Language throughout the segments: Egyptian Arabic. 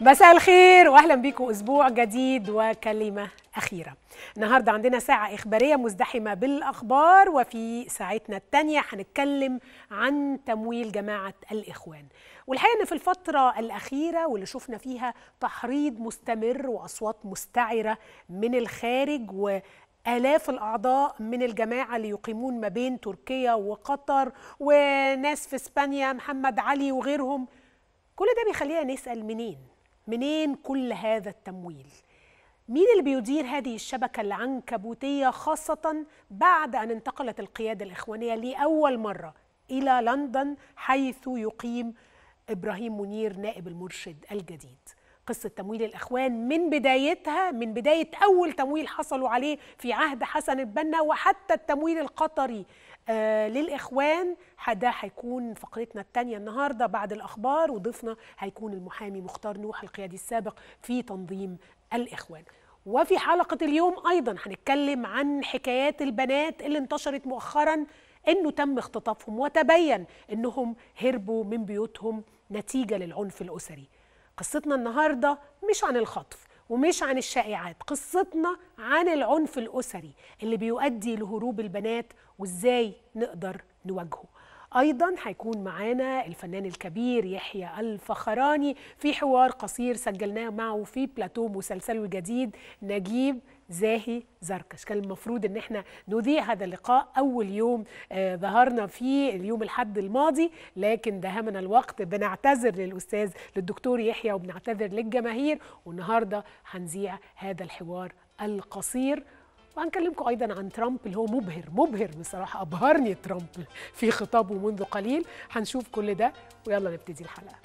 مساء الخير واهلا بيكم اسبوع جديد وكلمه اخيره النهارده عندنا ساعه اخباريه مزدحمه بالاخبار وفي ساعتنا الثانيه هنتكلم عن تمويل جماعه الاخوان والحقيقه ان في الفتره الاخيره واللي شفنا فيها تحريض مستمر واصوات مستعره من الخارج و آلاف الأعضاء من الجماعة اللي يقيمون ما بين تركيا وقطر وناس في إسبانيا محمد علي وغيرهم كل ده بيخلينا نسأل منين منين كل هذا التمويل مين اللي بيدير هذه الشبكة العنكبوتية خاصة بعد أن انتقلت القيادة الإخوانية لأول مرة إلى لندن حيث يقيم إبراهيم منير نائب المرشد الجديد قصة تمويل الإخوان من بدايتها من بداية أول تمويل حصلوا عليه في عهد حسن البنا وحتى التمويل القطري آه للإخوان ده هيكون فقرتنا الثانية النهاردة بعد الأخبار وضيفنا هيكون المحامي مختار نوح القيادي السابق في تنظيم الإخوان وفي حلقة اليوم أيضا هنتكلم عن حكايات البنات اللي انتشرت مؤخرا انه تم اختطافهم وتبين انهم هربوا من بيوتهم نتيجه للعنف الاسري. قصتنا النهارده مش عن الخطف ومش عن الشائعات، قصتنا عن العنف الاسري اللي بيؤدي لهروب البنات وازاي نقدر نواجهه. ايضا هيكون معانا الفنان الكبير يحيى الفخراني في حوار قصير سجلناه معه في بلاتو مسلسله الجديد نجيب زاهي زركش كان المفروض ان احنا نذيع هذا اللقاء اول يوم آه ظهرنا فيه اليوم الحد الماضي لكن دهمنا الوقت بنعتذر للاستاذ للدكتور يحيى وبنعتذر للجماهير والنهارده هنذيع هذا الحوار القصير وهنكلمكم ايضا عن ترامب اللي هو مبهر مبهر بصراحه ابهرني ترامب في خطابه منذ قليل هنشوف كل ده ويلا نبتدي الحلقه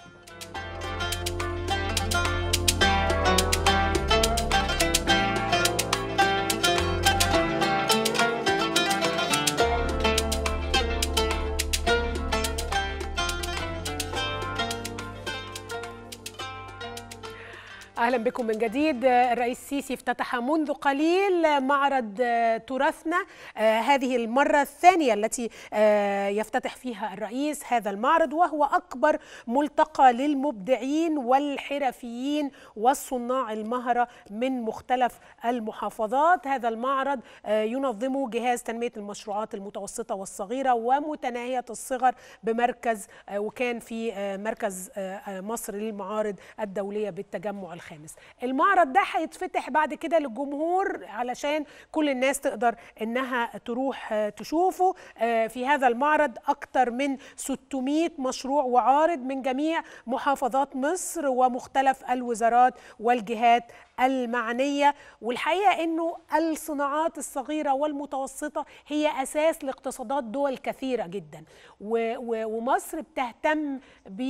اهلا بكم من جديد الرئيس السيسي افتتح منذ قليل معرض تراثنا هذه المره الثانيه التي يفتتح فيها الرئيس هذا المعرض وهو اكبر ملتقى للمبدعين والحرفيين والصناع المهره من مختلف المحافظات هذا المعرض ينظمه جهاز تنميه المشروعات المتوسطه والصغيره ومتناهيه الصغر بمركز وكان في مركز مصر للمعارض الدوليه بالتجمع الخامس الخامس المعرض ده هيتفتح بعد كده للجمهور علشان كل الناس تقدر انها تروح تشوفه في هذا المعرض اكتر من 600 مشروع وعارض من جميع محافظات مصر ومختلف الوزارات والجهات المعنيه والحقيقه انه الصناعات الصغيره والمتوسطه هي اساس لاقتصادات دول كثيره جدا ومصر بتهتم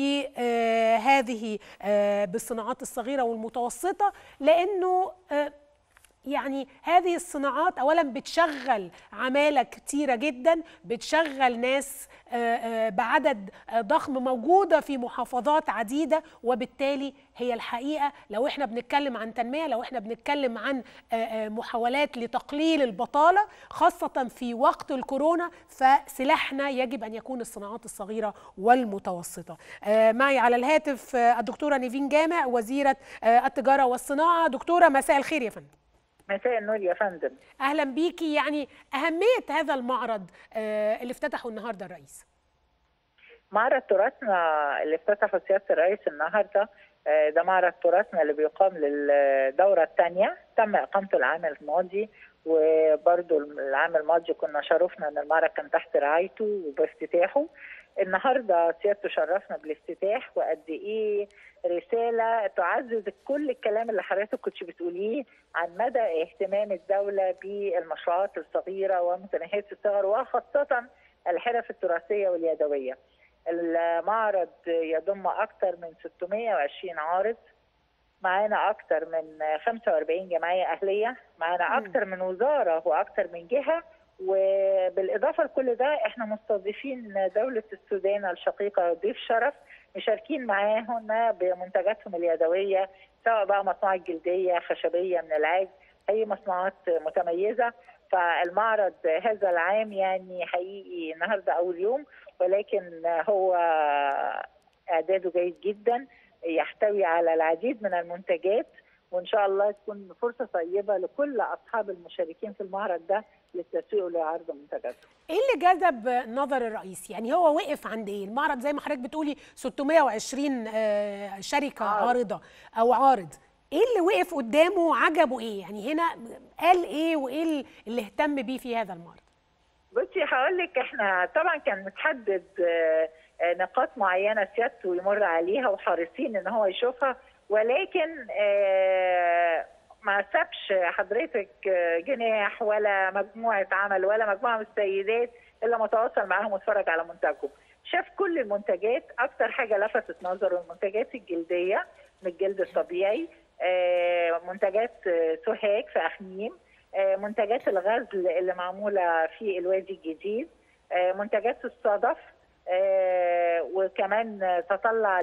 بهذه بالصناعات الصغيره والمتوسطه لانه يعني هذه الصناعات اولا بتشغل عماله كتيره جدا بتشغل ناس بعدد ضخم موجوده في محافظات عديده وبالتالي هي الحقيقه لو احنا بنتكلم عن تنميه لو احنا بنتكلم عن محاولات لتقليل البطاله خاصه في وقت الكورونا فسلاحنا يجب ان يكون الصناعات الصغيره والمتوسطه معي على الهاتف الدكتوره نيفين جامع وزيره التجاره والصناعه دكتوره مساء الخير يا فندم مساء النور يا فندم اهلا بيكي يعني اهميه هذا المعرض اللي افتتحه النهارده الرئيس معرض تراثنا اللي افتتحه سياده الرئيس النهارده ده معرض تراثنا اللي بيقام للدوره الثانيه تم اقامته العام الماضي وبرضه العام الماضي كنا شرفنا ان المعرض كان تحت رعايته وبافتتاحه النهارده سيادته شرفنا بالافتتاح وقد ايه رساله تعزز كل الكلام اللي حضرتك كنت بتقوليه عن مدى اهتمام الدوله بالمشروعات الصغيره ومتناهيه الصغر وخاصه الحرف التراثيه واليدويه. المعرض يضم اكثر من 620 عارض معانا اكثر من 45 جمعيه اهليه معانا اكثر من وزاره واكثر من جهه وبالاضافه لكل ده احنا مستضيفين دوله السودان الشقيقه ضيف شرف مشاركين معاهم بمنتجاتهم اليدويه سواء بقى مصنوعات جلديه خشبيه من العاج اي مصنوعات متميزه فالمعرض هذا العام يعني حقيقي النهارده اول يوم ولكن هو اعداده جيد جدا يحتوي على العديد من المنتجات وان شاء الله تكون فرصه طيبه لكل اصحاب المشاركين في المعرض ده للتسويق ولعرض منتجاتهم. ايه اللي جذب نظر الرئيس؟ يعني هو وقف عند ايه؟ المعرض زي ما حضرتك بتقولي 620 آه، شركه عارض. عارضه او عارض ايه اللي وقف قدامه وعجبه ايه؟ يعني هنا قال ايه وايه اللي اهتم بيه في هذا المعرض؟ بصي هقول لك احنا طبعا كان متحدد آه، آه، نقاط معينه سيادته يمر عليها وحريصين ان هو يشوفها ولكن آه، ما سابش حضرتك آه، جناح ولا مجموعه عمل ولا مجموعه من السيدات الا ما تواصل معاهم واتفرج على منتجهم شاف كل المنتجات اكتر حاجه لفتت نظره المنتجات الجلديه من الجلد الطبيعي آه، منتجات آه، سوهاج في اخميم آه، منتجات الغزل اللي معموله في الوادي الجديد آه، منتجات الصدف آه، وكمان تطلع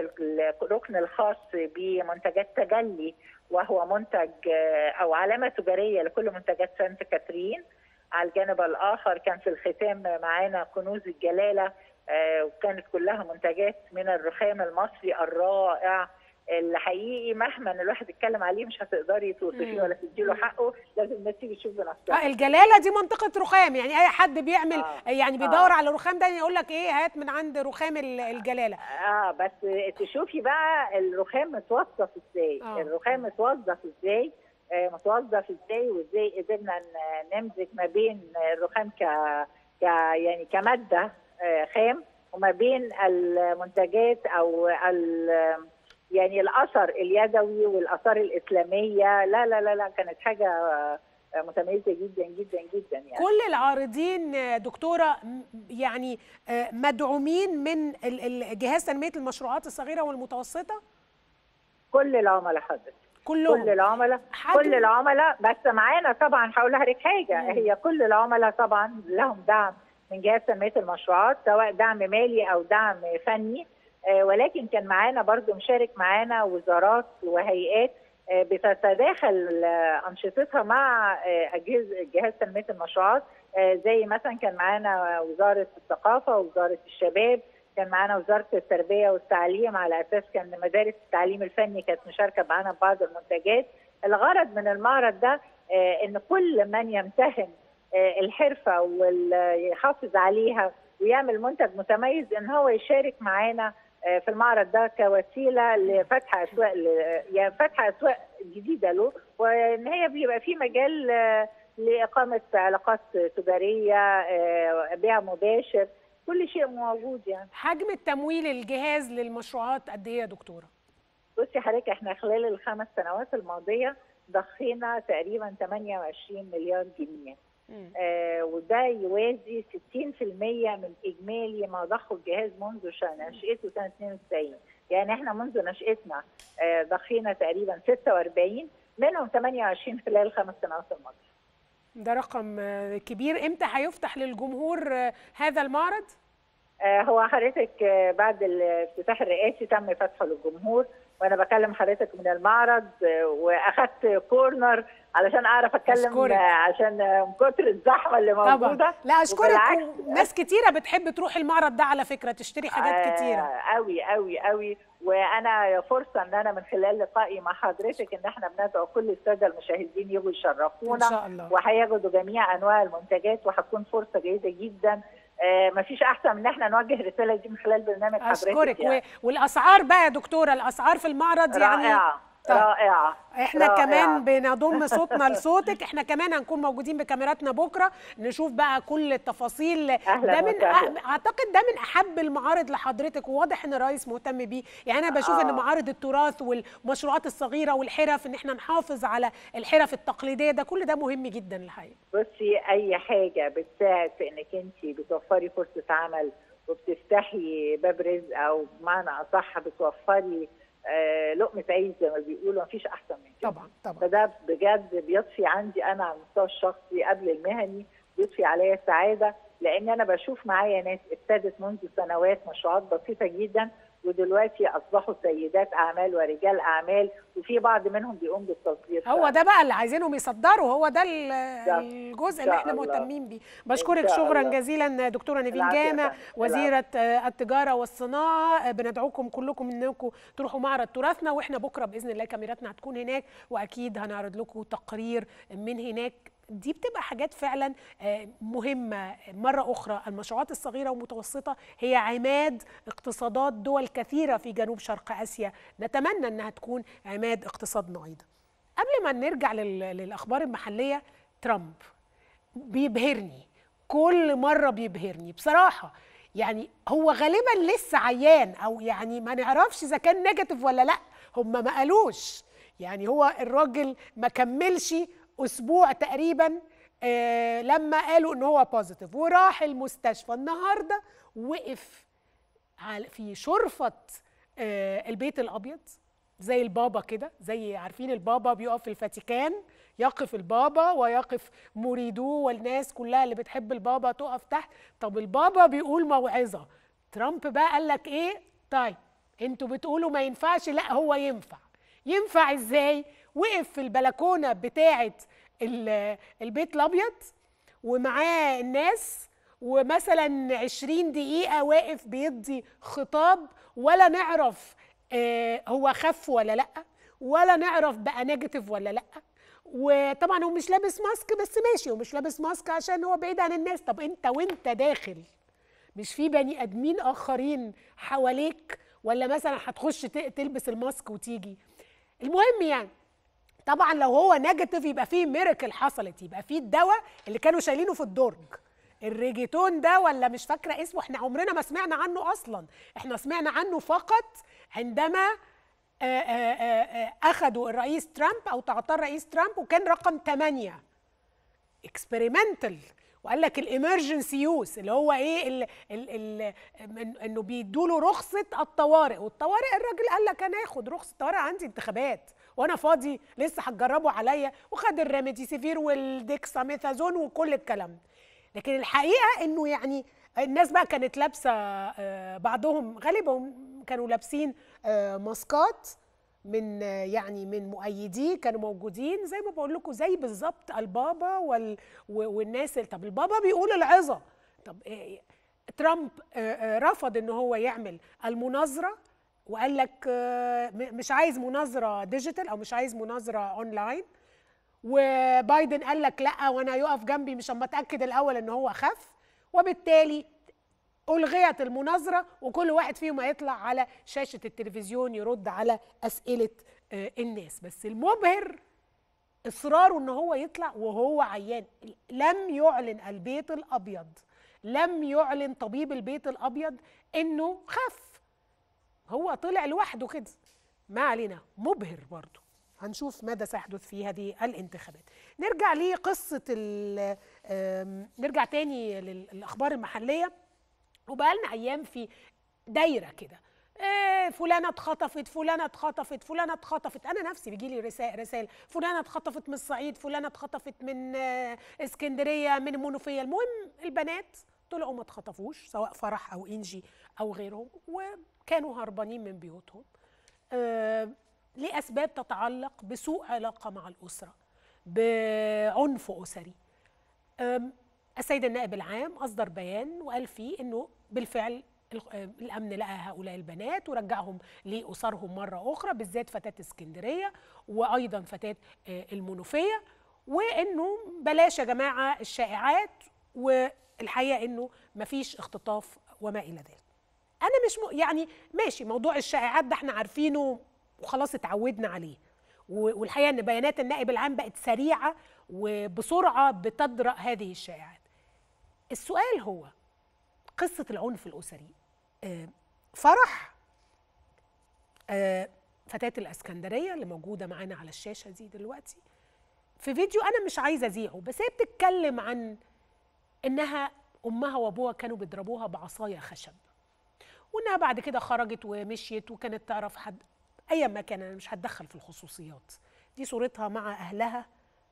للركن الخاص بمنتجات تجلي وهو منتج آه، او علامه تجاريه لكل منتجات سانت كاترين على الجانب الاخر كان في الختام معانا كنوز الجلاله آه، وكانت كلها منتجات من الرخام المصري الرائع الحقيقي مهما الواحد يتكلم عليه مش هتقدري توصفيه مم. ولا تديله حقه لازم الناس تيجي تشوف بنفسها آه الجلاله دي منطقه رخام يعني اي حد بيعمل آه. يعني بيدور على رخام ده يقول لك ايه هات من عند رخام ال- الجلاله اه بس تشوفي بقى الرخام متوظف ازاي آه. الرخام متوظف ازاي آه متوظف ازاي وازاي قدرنا ن- نمزج ما بين الرخام ك, ك يعني كماده آه خام وما بين المنتجات او ال يعني الاثر اليدوي والاثار الاسلاميه لا لا لا لا كانت حاجه آه، متميزه جدا جدا جدا يعني كل العارضين آه، دكتوره م- يعني آه، مدعومين من ال- ال- جهاز تنميه المشروعات الصغيره والمتوسطه كل العملاء حضرتك كلهم كل العملاء حجم- كل العملاء بس معانا طبعا هقول لحضرتك حاجه مم. هي كل العملاء طبعا لهم دعم من جهاز تنميه المشروعات سواء دعم مالي او دعم فني آه، ولكن كان معانا برضو مشارك معانا وزارات وهيئات آه، بتتداخل آه، انشطتها مع آه، اجهزه جهاز تنميه المشروعات آه، زي مثلا كان معانا وزاره الثقافه ووزاره الشباب كان معانا وزاره التربيه والتعليم على اساس كان مدارس التعليم الفني كانت مشاركه معانا ببعض المنتجات الغرض من المعرض ده آه، ان كل من يمتهن آه، الحرفه ويحافظ عليها ويعمل منتج متميز ان هو يشارك معانا آه، في المعرض ده كوسيله لفتح اسواق ل- يعني فتح اسواق جديده له وان هي بيبقى في مجال آه، لاقامه علاقات تجاريه آه، بيع مباشر كل شيء موجود يعني حجم التمويل الجهاز للمشروعات قد ايه يا دكتوره بصي حضرتك احنا خلال الخمس سنوات الماضيه ضخينا تقريبا 28 مليار جنيه مم. آه وده يوازي 60% من اجمالي ما ضخه الجهاز منذ ش- نشأته سنه 92 يعني احنا منذ نشأتنا آه ضخينا تقريبا 46 منهم 28 خلال الخمس سنوات الماضيه ده رقم آه، كبير امتى هيفتح للجمهور آه، هذا المعرض آه، هو حضرتك آه، بعد الافتتاح الرئاسي تم فتحه للجمهور وانا بكلم حضرتك من المعرض آه، واخدت كورنر علشان اعرف اتكلم أشكرك. آه، عشان آه، من كتر الزحمه اللي موجوده طبعا لا اشكرك وبالعكس، ناس كتيره بتحب تروح المعرض ده على فكره تشتري حاجات كتيره قوي قوي قوي وانا فرصه ان انا من خلال لقائي مع حضرتك ان احنا بندعو كل الساده المشاهدين يجوا ان يشرفونا شاء الله وهيجدوا جميع انواع المنتجات وهتكون فرصه جيده جدا آه مفيش احسن من ان احنا نوجه الرساله دي من خلال برنامج حضرتك اشكرك يعني. و... والاسعار بقى يا دكتوره الاسعار في المعرض يعني رائعه طيب. رائعه احنا رائعة. كمان بنضم صوتنا لصوتك احنا كمان هنكون موجودين بكاميراتنا بكره نشوف بقى كل التفاصيل أهلاً ده من وسهلاً. أ- اعتقد ده من احب المعارض لحضرتك وواضح ان الرئيس مهتم بيه يعني انا بشوف آه. ان معارض التراث والمشروعات الصغيره والحرف ان احنا نحافظ على الحرف التقليديه ده كل ده مهم جدا الحقيقه بصي اي حاجه بتساعد في انك انت بتوفري فرصه عمل وبتفتحي باب رزق او بمعنى اصح بتوفري آه لقمه عيش زي ما بيقولوا مفيش احسن من كده طبعا طبعا فده بجد بيضفي عندي انا على المستوى الشخصي قبل المهني بيضفي عليا سعاده لان انا بشوف معايا ناس ابتدت منذ سنوات مشروعات بسيطه جدا ودلوقتي اصبحوا سيدات اعمال ورجال اعمال وفي بعض منهم بيقوم بالتصدير هو ده بقى اللي عايزينهم يصدروا هو ده ال- ده الجزء إن اللي شاء احنا الله. مهتمين بيه إن بشكرك شاء شكرا الله. جزيلا دكتوره نيفين العافية يا جامع فندم. وزيره آه، التجاره والصناعه آه، بندعوكم كلكم انكم تروحوا معرض تراثنا واحنا بكره باذن الله كاميراتنا هتكون هناك واكيد هنعرض لكم تقرير من هناك دي بتبقى حاجات فعلا آه، مهمه مره اخرى المشروعات الصغيره والمتوسطه هي عماد اقتصادات دول كثيره في جنوب شرق اسيا نتمنى انها تكون عماد اقتصادنا ايضا قبل ما نرجع لل- للاخبار المحليه ترامب بيبهرني كل مره بيبهرني بصراحه يعني هو غالبا لسه عيان او يعني ما نعرفش اذا كان نيجاتيف ولا لا هم ما قالوش يعني هو الراجل ما كملش اسبوع تقريبا آه لما قالوا ان هو بوزيتيف وراح المستشفى النهارده وقف على- في شرفة آه، البيت الأبيض زي البابا كده زي عارفين البابا بيقف في الفاتيكان يقف البابا ويقف مريدوه والناس كلها اللي بتحب البابا تقف تحت طب البابا بيقول موعظة ترامب بقى قال لك ايه طيب انتوا بتقولوا ما ينفعش لا هو ينفع ينفع ازاي وقف في البلكونة بتاعة ال- البيت الأبيض ومعاه الناس ومثلا 20 دقيقة واقف بيدي خطاب ولا نعرف آه هو خف ولا لأ ولا نعرف بقى نيجاتيف ولا لأ وطبعا هو مش لابس ماسك بس ماشي هو مش لابس ماسك عشان هو بعيد عن الناس طب انت وانت داخل مش في بني ادمين اخرين حواليك ولا مثلا هتخش ت- تلبس الماسك وتيجي المهم يعني طبعا لو هو نيجاتيف يبقى فيه ميراكل حصلت يبقى فيه الدواء اللي كانوا شايلينه في الدرج الريجيتون ده ولا مش فاكره اسمه احنا عمرنا ما سمعنا عنه اصلا احنا سمعنا عنه فقط عندما آه، آه، آه، آه، اخذوا الرئيس ترامب او تعاطاه الرئيس ترامب وكان رقم 8 اكسبيرمنتال وقال لك الامرجنسي يوز اللي هو ايه ال ال ال من- انه بيدوا له رخصه الطوارئ والطوارئ الراجل قال لك انا اخد رخصه الطوارئ عندي انتخابات وانا فاضي لسه هتجربوا عليا وخد الريميديسيفير والديكساميثازون وكل الكلام ده لكن الحقيقه انه يعني الناس بقى كانت لابسه آه، بعضهم غالبا كانوا لابسين آه، ماسكات من آه، يعني من مؤيديه كانوا موجودين زي ما بقول لكم زي بالظبط البابا وال و- والناس اللي- طب البابا بيقول العظه طب إيه ترامب آه، آه، رفض ان هو يعمل المناظره وقال لك آه، م- مش عايز مناظره ديجيتال او مش عايز مناظره اونلاين وبايدن قال لك لا وانا يقف جنبي مش اما اتاكد الاول ان هو خف وبالتالي الغيت المناظره وكل واحد فيهم هيطلع على شاشه التلفزيون يرد على اسئله آه، الناس بس المبهر اصراره ان هو يطلع وهو عيان لم يعلن البيت الابيض لم يعلن طبيب البيت الابيض انه خف هو طلع لوحده كده ما علينا مبهر برضه هنشوف ماذا سيحدث في هذه الانتخابات نرجع لقصة ال- آم، نرجع تاني للأخبار المحلية وبقى لنا أيام في دايرة كده إيه فلانة اتخطفت فلانة اتخطفت فلانة اتخطفت أنا نفسي بيجي لي رسائل رسائل فلانة اتخطفت من الصعيد فلانة اتخطفت من آه، اسكندرية من المنوفية المهم البنات طلعوا ما اتخطفوش سواء فرح أو إنجي أو غيرهم وكانوا هربانين من بيوتهم آه، لأسباب تتعلق بسوء علاقة مع الأسرة بعنف أسري أم، السيد النائب العام أصدر بيان وقال فيه أنه بالفعل ال- آه، الأمن لقى هؤلاء البنات ورجعهم لأسرهم مرة أخرى بالذات فتاة اسكندرية وأيضا فتاة آه، المنوفية وأنه بلاش يا جماعة الشائعات والحقيقة أنه مفيش اختطاف وما إلى ذلك انا مش م... يعني ماشي موضوع الشائعات ده احنا عارفينه وخلاص اتعودنا عليه و- والحقيقه ان بيانات النائب العام بقت سريعه وبسرعه بتدرأ هذه الشائعات السؤال هو قصه العنف الاسري آه، فرح آه، فتاه الاسكندريه اللي موجوده معانا على الشاشه دي دلوقتي في فيديو انا مش عايزه اذيعه بس هي بتتكلم عن انها امها وابوها كانوا بيضربوها بعصايه خشب وانها بعد كده خرجت ومشيت وكانت تعرف حد ايا ما كان انا مش هتدخل في الخصوصيات دي صورتها مع اهلها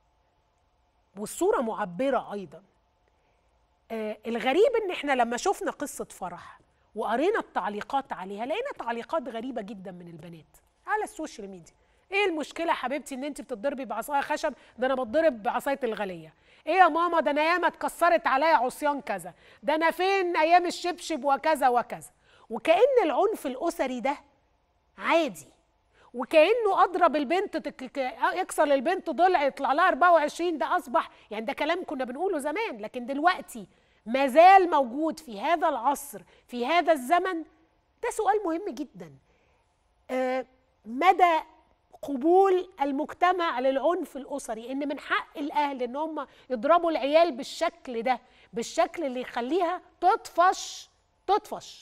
والصوره معبره ايضا آه الغريب ان احنا لما شفنا قصه فرح وقرينا التعليقات عليها لقينا تعليقات غريبه جدا من البنات على السوشيال ميديا ايه المشكله يا حبيبتي ان انت بتضربي بعصايه خشب ده انا بتضرب بعصايه الغليه ايه يا ماما ده انا ياما اتكسرت عليا عصيان كذا ده انا فين ايام الشبشب وكذا وكذا وكأن العنف الاسري ده عادي وكانه اضرب البنت تك... يكسر البنت ضلع يطلع لها 24 ده اصبح يعني ده كلام كنا بنقوله زمان لكن دلوقتي ما زال موجود في هذا العصر في هذا الزمن ده سؤال مهم جدا آه مدى قبول المجتمع للعنف الاسري ان من حق الاهل ان هم يضربوا العيال بالشكل ده بالشكل اللي يخليها تطفش تطفش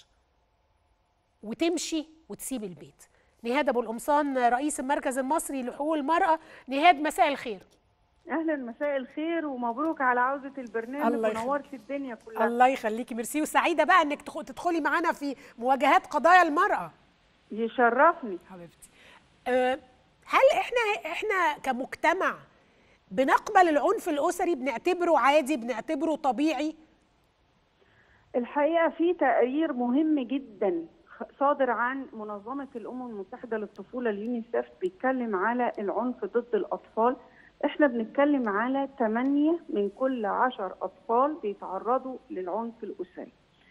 وتمشي وتسيب البيت نهاد ابو القمصان رئيس المركز المصري لحقوق المراه نهاد مساء الخير اهلا مساء الخير ومبروك على عوده البرنامج الله يخليك. ونورت الدنيا كلها الله يخليكي ميرسي وسعيده بقى انك تخ- تدخلي معانا في مواجهات قضايا المراه يشرفني حبيبتي أه، هل احنا احنا كمجتمع بنقبل العنف الاسري بنعتبره عادي بنعتبره طبيعي الحقيقه في تقرير مهم جدا خ- صادر عن منظمه الامم المتحده للطفوله اليونيسف بيتكلم على العنف ضد الاطفال احنا بنتكلم على 8 من كل 10 اطفال بيتعرضوا للعنف الاسري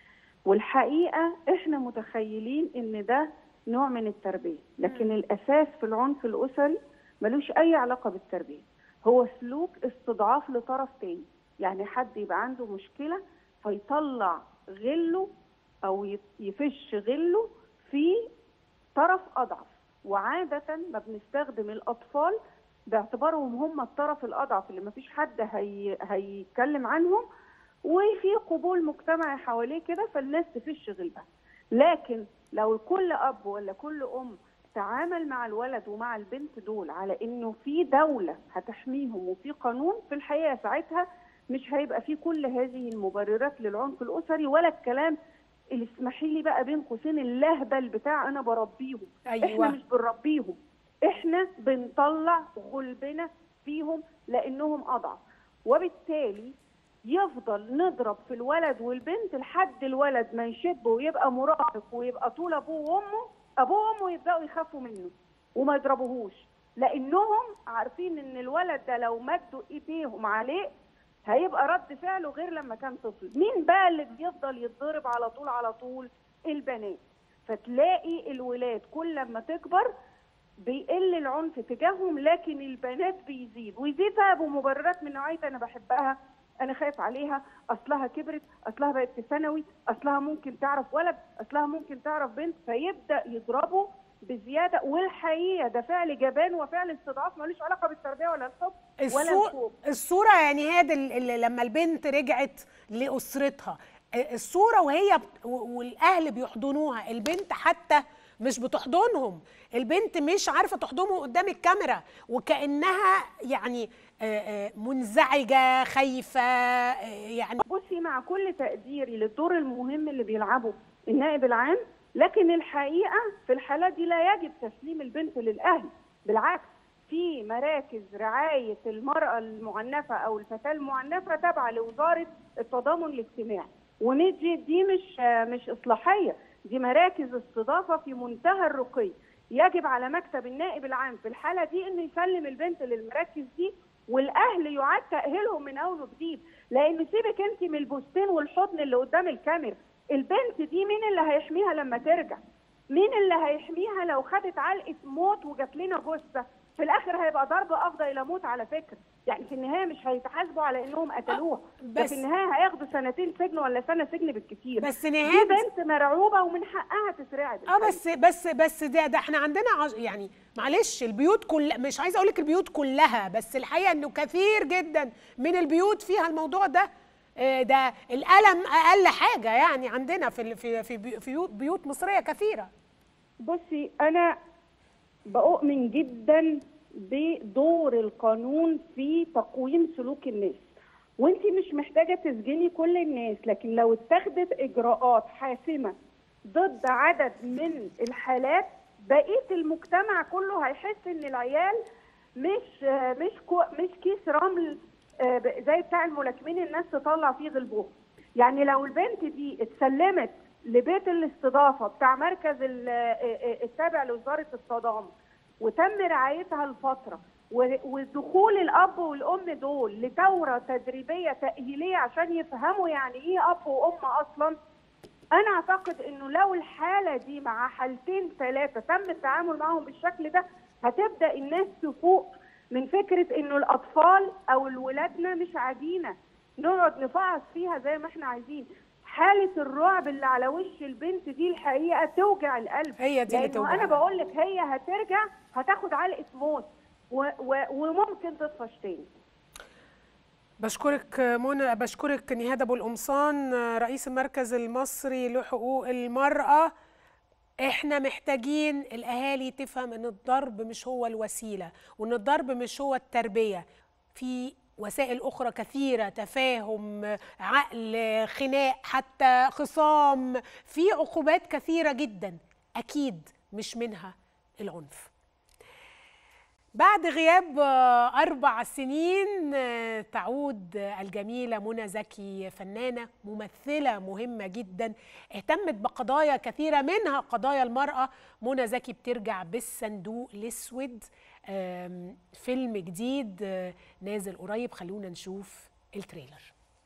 والحقيقه احنا متخيلين ان ده نوع من التربيه لكن الاساس في العنف الاسري ملوش اي علاقه بالتربيه هو سلوك استضعاف لطرف تاني يعني حد يبقى عنده مشكله فيطلع غله او يت- يفش غله في طرف اضعف وعاده ما بنستخدم الاطفال باعتبارهم هم الطرف الاضعف اللي ما فيش حد هي... هيتكلم عنهم وفي قبول مجتمعي حواليه كده فالناس تفش غلبها لكن لو كل اب ولا كل ام تعامل مع الولد ومع البنت دول على انه في دوله هتحميهم وفي قانون في الحقيقه ساعتها مش هيبقى في كل هذه المبررات للعنف الاسري ولا الكلام اللي اسمحي لي بقى بين قوسين اللهبل بتاع انا بربيهم احنا ايوه مش بنربيهم احنا بنطلع غلبنا فيهم لانهم اضعف وبالتالي يفضل نضرب في الولد والبنت لحد الولد ما يشب ويبقى مراهق ويبقى طول ابوه وامه ابوه وامه يبداوا يخافوا منه وما يضربوهوش لانهم عارفين ان الولد ده لو مدوا ايديهم عليه هيبقى رد فعله غير لما كان طفل مين بقى اللي بيفضل يتضرب على طول على طول البنات فتلاقي الولاد كل لما تكبر بيقل العنف تجاههم لكن البنات بيزيد ويزيد بقى بمبررات من نوعيه انا بحبها انا خايف عليها اصلها كبرت اصلها بقت في ثانوي اصلها ممكن تعرف ولد اصلها ممكن تعرف بنت فيبدا يضربه بزياده والحقيقه ده فعل جبان وفعل استضعاف ملوش علاقه بالتربيه ولا الحب ولا الصو... الخوف الصوره يعني هاد ال- ال- لما البنت رجعت لاسرتها آه، الصوره وهي بت... و- والاهل بيحضنوها البنت حتى مش بتحضنهم البنت مش عارفه تحضنهم قدام الكاميرا وكانها يعني آه، آه، منزعجه خايفه آه، يعني بصي مع كل تقديري للدور المهم اللي بيلعبه النائب العام لكن الحقيقه في الحالات دي لا يجب تسليم البنت للاهل بالعكس في مراكز رعايه المراه المعنفه او الفتاه المعنفه تابعه لوزاره التضامن الاجتماعي وندي دي مش مش اصلاحيه دي مراكز استضافه في منتهى الرقي يجب على مكتب النائب العام في الحاله دي انه يسلم البنت للمراكز دي والاهل يعاد تاهيلهم من اول وجديد لان سيبك انت من البوستين والحضن اللي قدام الكاميرا البنت دي مين اللي هيحميها لما ترجع مين اللي هيحميها لو خدت علقه موت وجات لنا جثه في الاخر هيبقى ضرب افضل الى موت على فكره يعني في النهايه مش هيتحاسبوا على انهم قتلوها ده بس- في النهايه هياخدوا سنتين سجن ولا سنه سجن بالكتير بس دي نهاد بنت مرعوبه ومن حقها تترعب اه بس بس بس ده ده احنا عندنا عج... يعني معلش البيوت كل مش عايزه اقول لك البيوت كلها بس الحقيقه انه كثير جدا من البيوت فيها الموضوع ده آه، ده الالم اقل حاجه يعني عندنا في ال- في في بيو- في بيوت- بيوت مصريه كثيره بصي انا بؤمن جدا بدور القانون في تقويم سلوك الناس وانت مش محتاجه تسجني كل الناس لكن لو اتخذت اجراءات حاسمه ضد عدد من الحالات بقيه المجتمع كله هيحس ان العيال مش آه، مش كو مش كيس رمل آه، ب- زي بتاع الملاكمين الناس تطلع فيه غلبهم يعني لو البنت دي اتسلمت لبيت الاستضافه بتاع مركز ال- آه، التابع لوزاره التضامن وتم رعايتها لفتره و- ودخول الاب والام دول لدوره تدريبيه تاهيليه عشان يفهموا يعني ايه اب وام اصلا انا اعتقد انه لو الحاله دي مع حالتين ثلاثه تم التعامل معهم بالشكل ده هتبدا الناس تفوق من فكره انه الاطفال او الولادنا مش عجينه نقعد نفعص فيها زي ما احنا عايزين حاله الرعب اللي على وش البنت دي الحقيقه توجع القلب هي دي اللي لأنه توجع انا القلب. بقول لك هي هترجع هتاخد علقه موت و و وممكن تطفش تاني بشكرك منى بشكرك نهاد ابو القمصان رئيس المركز المصري لحقوق المراه احنا محتاجين الاهالي تفهم ان الضرب مش هو الوسيله وان الضرب مش هو التربيه في وسائل اخرى كثيره تفاهم عقل خناق حتى خصام في عقوبات كثيره جدا اكيد مش منها العنف بعد غياب آه، أربع سنين آه، تعود آه، الجميلة منى زكي فنانة ممثلة مهمة جدا اهتمت بقضايا كثيرة منها قضايا المرأة منى زكي بترجع بالصندوق الأسود آم، فيلم جديد آه، نازل قريب خلونا نشوف التريلر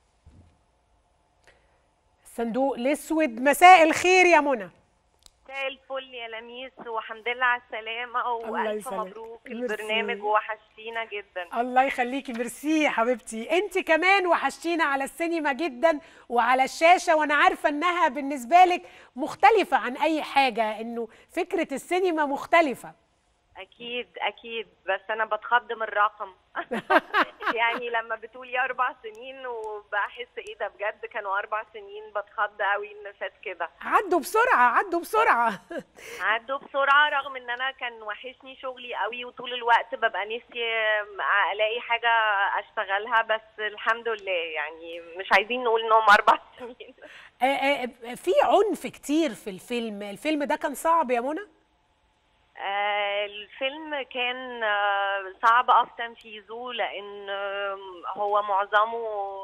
الصندوق الأسود مساء الخير يا منى مساء الفل يا لميس وحمد لله على السلامة الله وألف يسلمك. مبروك ميرسي. البرنامج وحشتينا جدا الله يخليكي ميرسي يا حبيبتي انت كمان وحشتينا على السينما جدا وعلى الشاشه وانا عارفه انها بالنسبه لك مختلفه عن اي حاجه انه فكره السينما مختلفه أكيد أكيد بس أنا بتخض من الرقم يعني لما بتقولي أربع سنين وبحس إيه ده بجد كانوا أربع سنين بتخض قوي إن فات كده عدوا بسرعه عدوا بسرعه عدوا بسرعة رغم إن أنا كان وحشني شغلي قوي وطول الوقت ببقى نفسي ألاقي حاجة أشتغلها بس الحمد لله يعني مش عايزين نقول إنهم أربع سنين آه، آه، في عنف كتير في الفيلم الفيلم ده كان صعب يا منى آه، الفيلم كان آه، صعب اه في تنفيذه لان آه، هو معظمه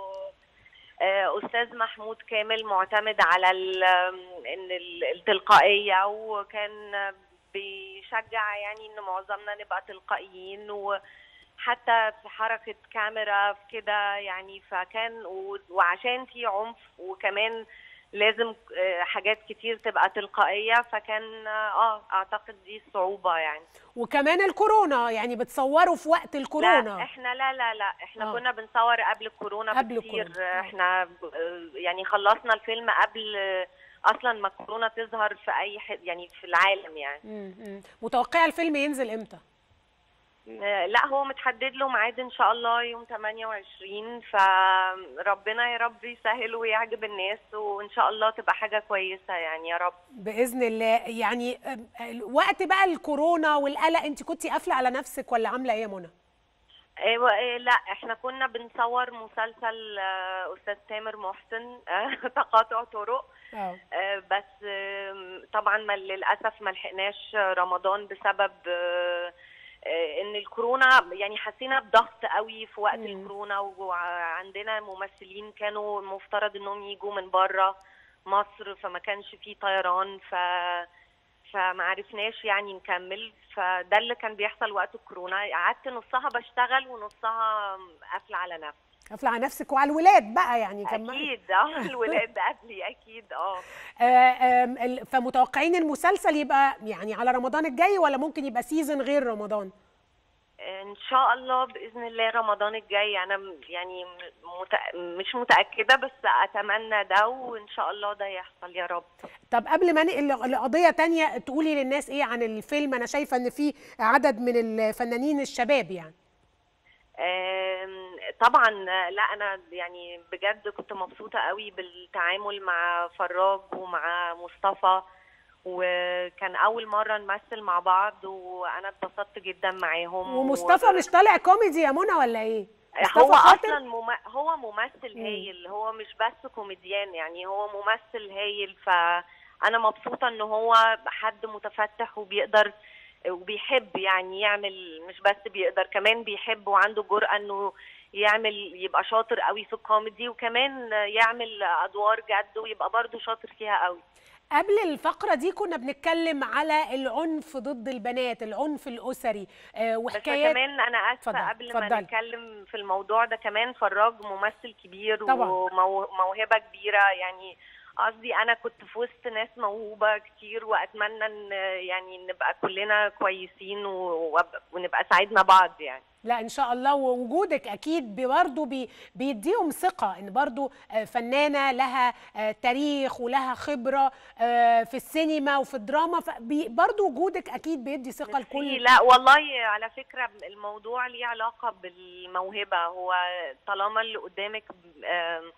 آه، استاذ محمود كامل معتمد على ال- ان ال- التلقائيه وكان آه، بيشجع يعني ان معظمنا نبقى تلقائيين وحتى في حركه كاميرا في كده يعني فكان و- وعشان في عنف وكمان لازم آه، حاجات كتير تبقى تلقائيه فكان اه اعتقد دي الصعوبه يعني وكمان الكورونا يعني بتصوروا في وقت لا الكورونا احنا لا لا لا احنا آه. آه. كنا بنصور قبل الكورونا قبل بكتير الكورونا. آه. احنا ب- يعني خلصنا الفيلم قبل آه، اصلا ما الكورونا تظهر في اي حد يعني في العالم يعني مم، مم. متوقعه الفيلم ينزل امتى آه، لا هو متحدد له ميعاد ان شاء الله يوم 28 فربنا يا رب يسهل ويعجب الناس وان شاء الله تبقى حاجه كويسه يعني يا رب باذن الله يعني آم، وقت بقى الكورونا والقلق انت كنتي قافله على نفسك ولا عامله ايه يا منى ايوه إيه، لا احنا كنا بنصور مسلسل آه، استاذ تامر محسن آه، تقاطع طرق اه آه، بس آم، طبعا ما للاسف ما لحقناش رمضان بسبب آه، آه، ان الكورونا يعني حسينا بضغط قوي في وقت مم. الكورونا وعندنا ممثلين كانوا المفترض انهم يجوا من بره مصر فما كانش فيه طيران ف فما عرفناش يعني نكمل فده اللي كان بيحصل وقت الكورونا قعدت نصها بشتغل ونصها قافله على نفسي قافله على نفسك وعلى الولاد بقى يعني كمان اكيد اه الولاد قبلي اكيد اه آه، آم، ال- فمتوقعين المسلسل يبقى يعني على رمضان الجاي ولا ممكن يبقى سيزون غير رمضان ان شاء الله باذن الله رمضان الجاي انا م- يعني م- مت... مش متاكده بس اتمنى ده وان شاء الله ده يحصل يا رب طب قبل ما ننقل لقضيه تانية تقولي للناس ايه عن الفيلم انا شايفه ان في عدد من الفنانين الشباب يعني آم، طبعا لا انا يعني بجد كنت مبسوطه قوي بالتعامل مع فراج ومع مصطفى وكان اول مره نمثل مع بعض وانا اتبسطت جدا معاهم ومصطفى و- مش طالع كوميدي يا منى ولا ايه مصطفى هو خاطر؟ اصلا مم... هو ممثل مم. هايل هو مش بس كوميديان يعني هو ممثل هايل فانا مبسوطه ان هو حد متفتح وبيقدر وبيحب يعني يعمل مش بس بيقدر كمان بيحب وعنده جرأة انه يعمل يبقى شاطر قوي في الكوميدي وكمان يعمل ادوار جد ويبقى برضه شاطر فيها قوي قبل الفقرة دي كنا بنتكلم على العنف ضد البنات العنف الأسري آه، بس وحكايات كمان انا اسفه اتفضل، قبل ما اتفضلي. نتكلم في الموضوع ده كمان فراج ممثل كبير طبعاً. وموهبه كبيره يعني قصدي انا كنت في وسط ناس موهوبه كتير واتمنى ان يعني نبقى كلنا كويسين و- وأب- ونبقى ساعدنا بعض يعني لا ان شاء الله ووجودك اكيد برضه بي بيديهم ثقه ان برضه آه، فنانه لها آه، تاريخ ولها خبره آه، في السينما وفي الدراما برضه وجودك اكيد بيدي ثقه ميرسي. لكل لا والله على فكرة الموضوع ليه علاقة بالموهبة هو طالما اللي قدامك آم،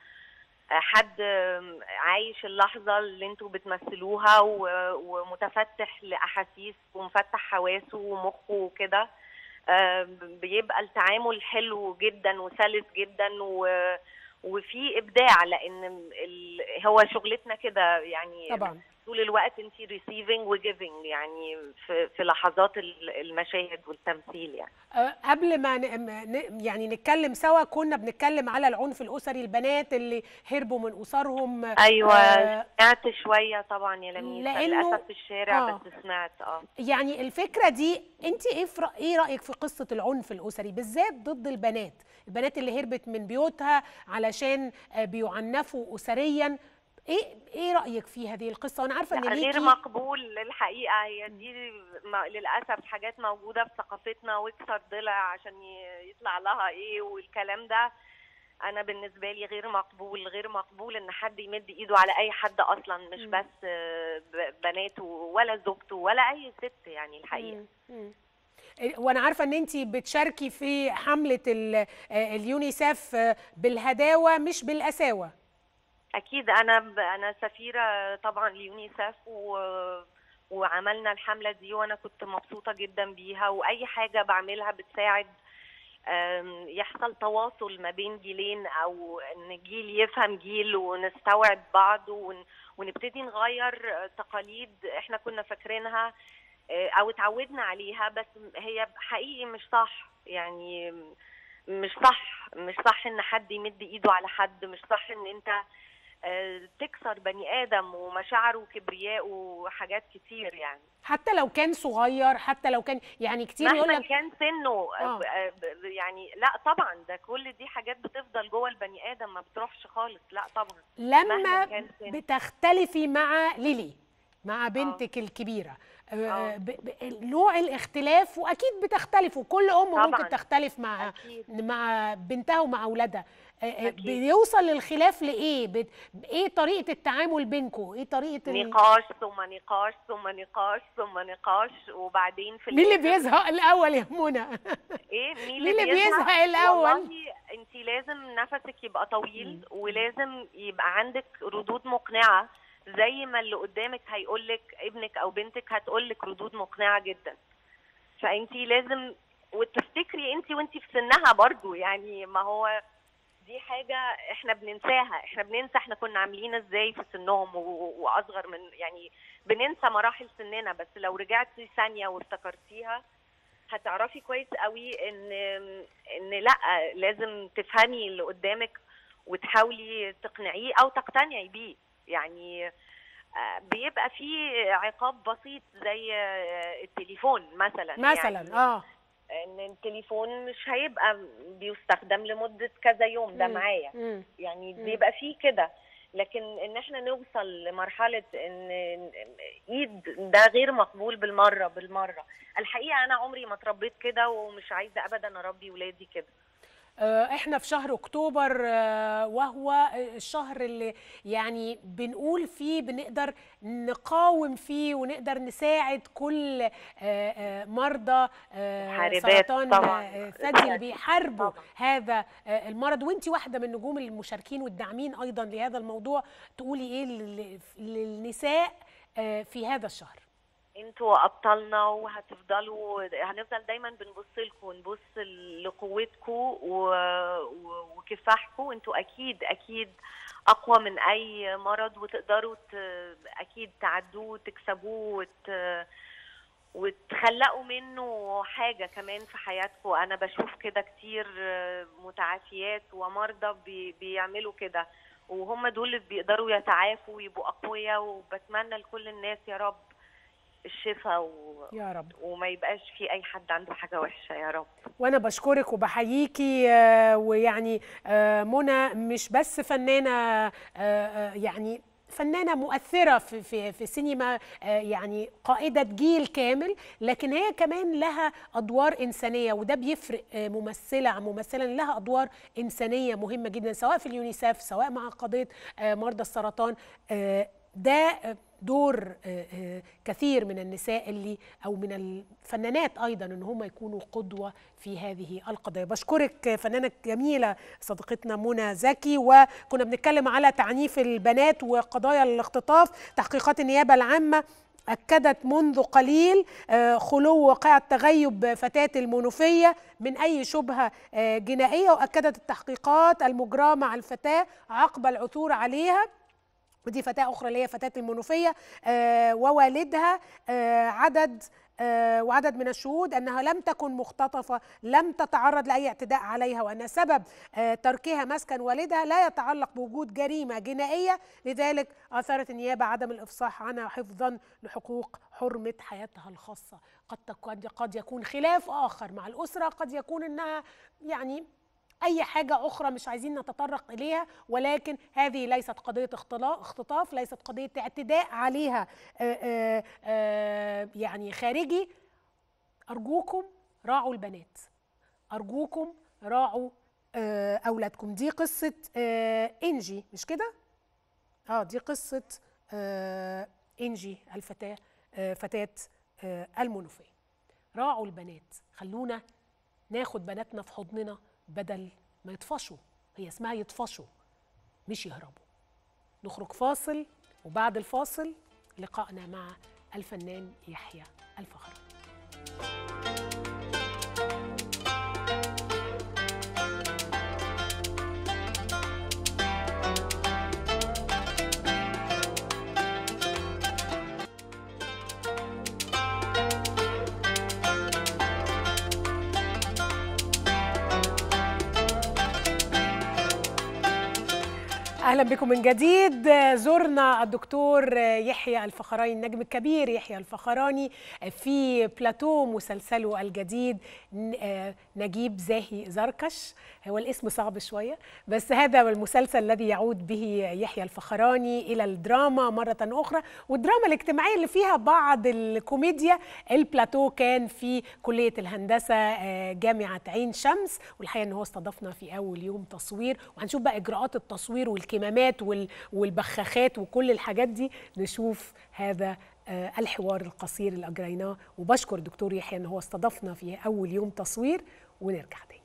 حد آم، عايش اللحظة اللي انتوا بتمثلوها و- ومتفتح لأحاسيس ومفتح حواسه ومخه وكده آم، بيبقى التعامل حلو جدا وسلس جدا و وفي ابداع لان ال... هو شغلتنا كده يعني طبعا طول الوقت انت ريسيفنج وجيفنج يعني في في لحظات ال- المشاهد والتمثيل يعني آه، قبل ما ن- م- ن- يعني نتكلم سوا كنا بنتكلم على العنف الاسري البنات اللي هربوا من اسرهم ايوه آه، سمعت شويه طبعا يا لميس لأنه- للاسف في الشارع آه. بس سمعت اه يعني الفكره دي انت ايه في رأ- ايه رايك في قصه العنف الاسري بالذات ضد البنات البنات اللي هربت من بيوتها علشان آه، بيعنفوا اسريا ايه ايه رايك في هذه القصه وانا عارفه ان لا، غير ليكي مقبول الحقيقه هي دي م- للاسف حاجات موجوده في ثقافتنا واكسر ضلع عشان ي- يطلع لها ايه والكلام ده انا بالنسبه لي غير مقبول غير مقبول ان حد يمد ايده على اي حد اصلا مش مم. بس آه، ب- بناته ولا زوجته ولا اي ست يعني الحقيقه مم. مم. وانا عارفه ان انت بتشاركي في حمله ال- آه، اليونيسف آه، بالهداوه مش بالقساوه اكيد انا ب... انا سفيره طبعا ليونيسف و... وعملنا الحمله دي وانا كنت مبسوطه جدا بيها واي حاجه بعملها بتساعد أم، يحصل تواصل ما بين جيلين او ان جيل يفهم جيل ونستوعب بعض ون... ونبتدي نغير تقاليد احنا كنا فاكرينها آه، او اتعودنا عليها بس هي حقيقي مش صح يعني مش صح مش صح ان حد يمد ايده على حد مش صح ان انت آه، تكسر بني ادم ومشاعره وكبرياءه وحاجات كتير يعني حتى لو كان صغير حتى لو كان يعني كتير يقول مهما لك كان سنه آه. آه، ب- يعني لا طبعا ده كل دي حاجات بتفضل جوه البني ادم ما بتروحش خالص لا طبعا لما مهما كان سنه. بتختلفي مع ليلي مع بنتك الكبيره آه، آه. ب- ب- نوع الاختلاف واكيد بتختلفوا كل ام طبعاً. ممكن تختلف مع أكيد. مع بنتها ومع اولادها آه، آه، أكيد. بيوصل للخلاف لايه بت- ايه طريقه التعامل بينكم ايه طريقه ال- نقاش ثم نقاش ثم نقاش ثم نقاش وبعدين في مين اللي الآخر- بيزهق الاول يا منى ايه مين مين اللي بيزهق الأول؟ والله انت لازم نفسك يبقى طويل ولازم يبقى عندك ردود مقنعه زي ما اللي قدامك هيقول لك ابنك او بنتك هتقول لك ردود مقنعه جدا فانت لازم وتفتكري انت وانت في سنها برضو يعني ما هو دي حاجة احنا بننساها احنا بننسى احنا كنا عاملين ازاي في سنهم و- و- واصغر من يعني بننسى مراحل سننا بس لو رجعتي ثانية وافتكرتيها هتعرفي كويس قوي ان ان لا لازم تفهمي اللي قدامك وتحاولي تقنعيه او تقتنعي بيه يعني آه، بيبقى في عقاب بسيط زي آه، التليفون مثلا مثلا يعني اه ان التليفون مش هيبقى بيستخدم لمده كذا يوم ده مم. معايا مم. يعني مم. بيبقى فيه كده لكن ان احنا نوصل لمرحله ان إن ايد ده غير مقبول بالمره بالمره الحقيقه انا عمري ما اتربيت كده ومش عايزه ابدا اربي ولادي كده آه، احنا في شهر اكتوبر آه، وهو الشهر اللي يعني بنقول فيه بنقدر نقاوم فيه ونقدر نساعد كل آه، آه، مرضى آه، محاربات سرطان طبعاً. آه، الثدي اللي بيحاربوا طبعاً. هذا آه، المرض وانت واحده من نجوم المشاركين والداعمين ايضا لهذا الموضوع تقولي ايه لل- للنساء آه، في هذا الشهر انتوا ابطالنا وهتفضلوا هنفضل دايما بنبص لكم ونبص لقوتكم و... و... وكفاحكم انتوا اكيد اكيد اقوى من اي مرض وتقدروا ت... اكيد تعدوه وتكسبوه وت... وتخلقوا منه حاجه كمان في حياتكم انا بشوف كده كتير آه، متعافيات ومرضى بي بيعملوا كده وهم دول اللي بيقدروا يتعافوا ويبقوا اقوياء وبتمنى لكل الناس يا رب الشفاء و... يا رب وما يبقاش في اي حد عنده حاجه وحشه يا رب وانا بشكرك وبحييكي آه، ويعني آه، منى مش بس فنانه آه، آه، يعني فنانه مؤثره في في في السينما آه، يعني قائده جيل كامل لكن هي كمان لها ادوار انسانيه وده بيفرق آه، ممثله عن ممثله إن لها ادوار انسانيه مهمه جدا سواء في اليونيسف سواء مع قضيه آه، مرضى السرطان آه، ده آه، دور آه، آه، كثير من النساء اللي او من الفنانات ايضا ان هم يكونوا قدوه في هذه القضايا بشكرك فنانه جميله صديقتنا منى زكي وكنا بنتكلم على تعنيف البنات وقضايا الاختطاف تحقيقات النيابه العامه أكدت منذ قليل آه، خلو واقعة تغيب فتاة المنوفية من أي شبهة آه، جنائية وأكدت التحقيقات المجراه مع الفتاة عقب العثور عليها ودي فتاة أخرى اللي هي فتاة المنوفية آه، ووالدها آه، عدد آه، وعدد من الشهود أنها لم تكن مختطفة لم تتعرض لأي اعتداء عليها وأن سبب آه، تركها مسكن والدها لا يتعلق بوجود جريمة جنائية لذلك أثارت النيابة عدم الإفصاح عنها حفظا لحقوق حرمة حياتها الخاصة قد تك- قد يكون خلاف آخر مع الأسرة قد يكون أنها يعني اي حاجه اخرى مش عايزين نتطرق اليها ولكن هذه ليست قضيه اختلا- اختطاف ليست قضيه اعتداء عليها آه، آه، آه، يعني خارجي ارجوكم راعوا البنات ارجوكم راعوا آه، اولادكم دي قصه آه، انجي مش كده اه دي قصه آه، انجي الفتاه آه، فتاه آه، المنوفيه راعوا البنات خلونا ناخد بناتنا في حضننا بدل ما يطفشوا هي اسمها يطفشوا مش يهربوا نخرج فاصل وبعد الفاصل لقائنا مع الفنان يحيى الفخراني اهلا بكم من جديد زرنا الدكتور يحيى الفخراني النجم الكبير يحيى الفخراني في بلاتو مسلسله الجديد ن- نجيب زاهي زركش هو الاسم صعب شويه بس هذا المسلسل الذي يعود به يحيى الفخراني الى الدراما مره اخرى والدراما الاجتماعيه اللي فيها بعض الكوميديا البلاتو كان في كليه الهندسه آه، جامعه عين شمس والحقيقه ان هو استضافنا في اول يوم تصوير وهنشوف بقى اجراءات التصوير والكمامات وال- والبخاخات وكل الحاجات دي نشوف هذا آه، الحوار القصير اللي اجريناه وبشكر دكتور يحيى ان هو استضافنا في اول يوم تصوير ونرجع تاني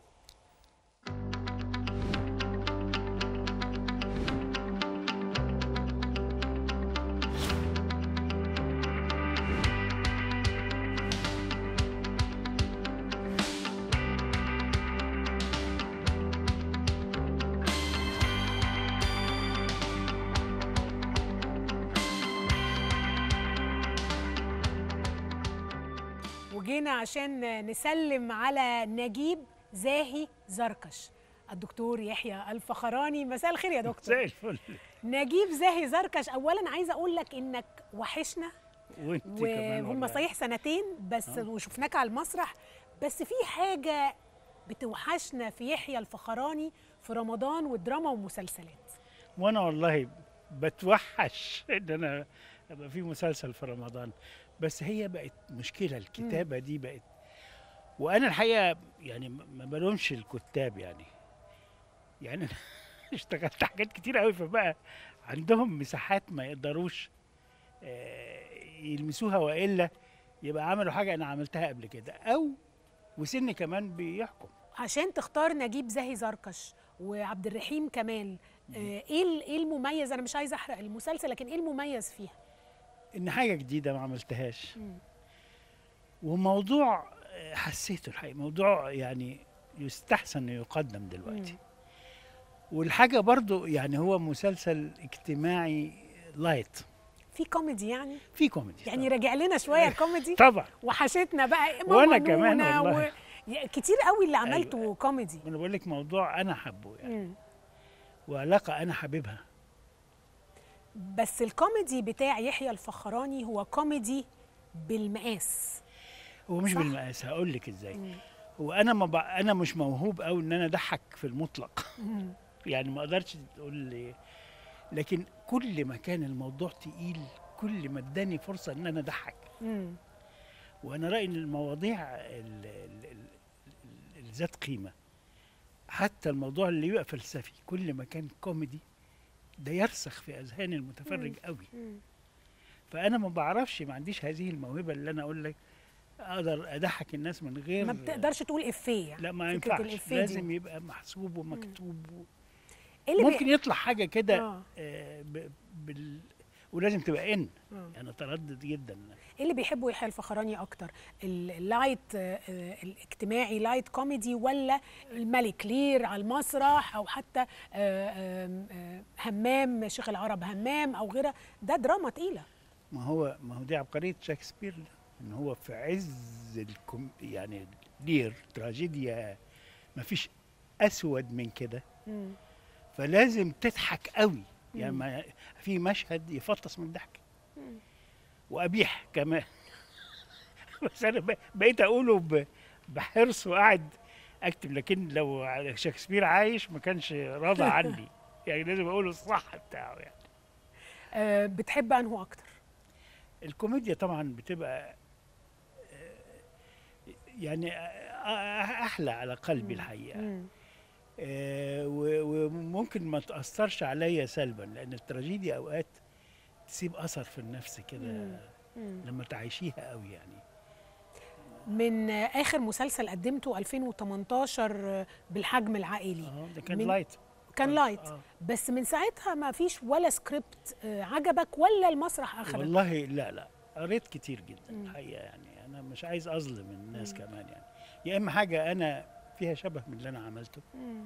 وجينا عشان نسلم على نجيب زاهي زركش الدكتور يحيى الفخراني مساء الخير يا دكتور زي الفل نجيب زاهي زركش اولا عايزه اقول لك انك وحشنا وانت كمان وهم والله. صحيح سنتين بس وشفناك على المسرح بس في حاجه بتوحشنا في يحيى الفخراني في رمضان والدراما والمسلسلات وانا والله بتوحش ان انا ابقى في مسلسل في رمضان بس هي بقت مشكله الكتابه دي بقت وانا الحقيقه يعني ما ما بلومش الكتاب يعني يعني أنا اشتغلت حاجات كتير قوي فبقى عندهم مساحات ما يقدروش آه، يلمسوها والا يبقى عملوا حاجه انا عملتها قبل كده او وسن كمان بيحكم عشان تختار نجيب زاهي زركش وعبد الرحيم كمال آه، ايه ال- ايه المميز انا مش عايزه احرق المسلسل لكن ايه المميز فيها ان حاجه جديده ما عملتهاش وموضوع آه، حسيته الحقيقه موضوع يعني يستحسن انه يقدم دلوقتي والحاجه برضو يعني هو مسلسل اجتماعي لايت في كوميدي يعني في كوميدي يعني راجع لنا شويه الكوميدي طبعا وحشتنا بقى ماما وأنا كمان نونا والله. و... كتير قوي اللي عملته أيوة. كوميدي انا بقول لك موضوع انا حبه يعني مم. وعلاقه انا حاببها بس الكوميدي بتاع يحيى الفخراني هو كوميدي بالمقاس هو مش صح. بالمقاس هقول لك ازاي هو انا ما ب... انا مش موهوب قوي ان انا اضحك في المطلق يعني ما اقدرش تقول لي لكن كل ما كان الموضوع تقيل كل ما اداني فرصه ان انا اضحك مم. وانا رايي ان المواضيع ال- ال- ال- ال- ذات قيمه حتى الموضوع اللي يبقى فلسفي كل ما كان كوميدي ده يرسخ في اذهان المتفرج قوي مم. فانا ما بعرفش ما عنديش هذه الموهبه اللي انا اقول لك اقدر اضحك الناس من غير ما بتقدرش تقول افيه يعني لا ما فكرة ينفعش الإفيه لازم دي. يبقى محسوب ومكتوب و... إيه اللي ممكن بي... يطلع حاجه كده آه. آه ب... بال... ولازم تبقى ان آه. انا تردد جدا ايه اللي بيحبه يحيى الفخراني اكتر ال- اللايت آه، آه، الاجتماعي لايت كوميدي ولا الملك لير على المسرح او حتى آه، آم، آه، همام شيخ العرب همام او غيرها ده دراما تقيله ما هو ما هو دي عبقريه شكسبير ده ان هو في عز الكم يعني لير تراجيديا ما فيش اسود من كده مم. فلازم تضحك قوي يعني ما في مشهد يفطس من الضحك وقبيح كمان بس انا ب- بقيت اقوله ب- بحرص وقاعد اكتب لكن لو شكسبير عايش ما كانش راضى عني يعني لازم اقوله الصح بتاعه يعني آه، بتحب انه اكتر الكوميديا طبعا بتبقى آه، يعني آه، احلى على قلبي الحقيقه مم. آه، و- وممكن ما تاثرش عليا سلبا لان التراجيديا اوقات تسيب اثر في النفس كده مم. لما تعيشيها قوي يعني من آه، اخر مسلسل قدمته 2018 آه، بالحجم العائلي اه ده كان من- لايت كان لايت آه. بس من ساعتها ما فيش ولا سكريبت آه، عجبك ولا المسرح اخدك والله لا لا قريت كتير جدا الحقيقه يعني انا مش عايز اظلم الناس كمان يعني يا اما حاجه انا فيها شبه من اللي انا عملته مم.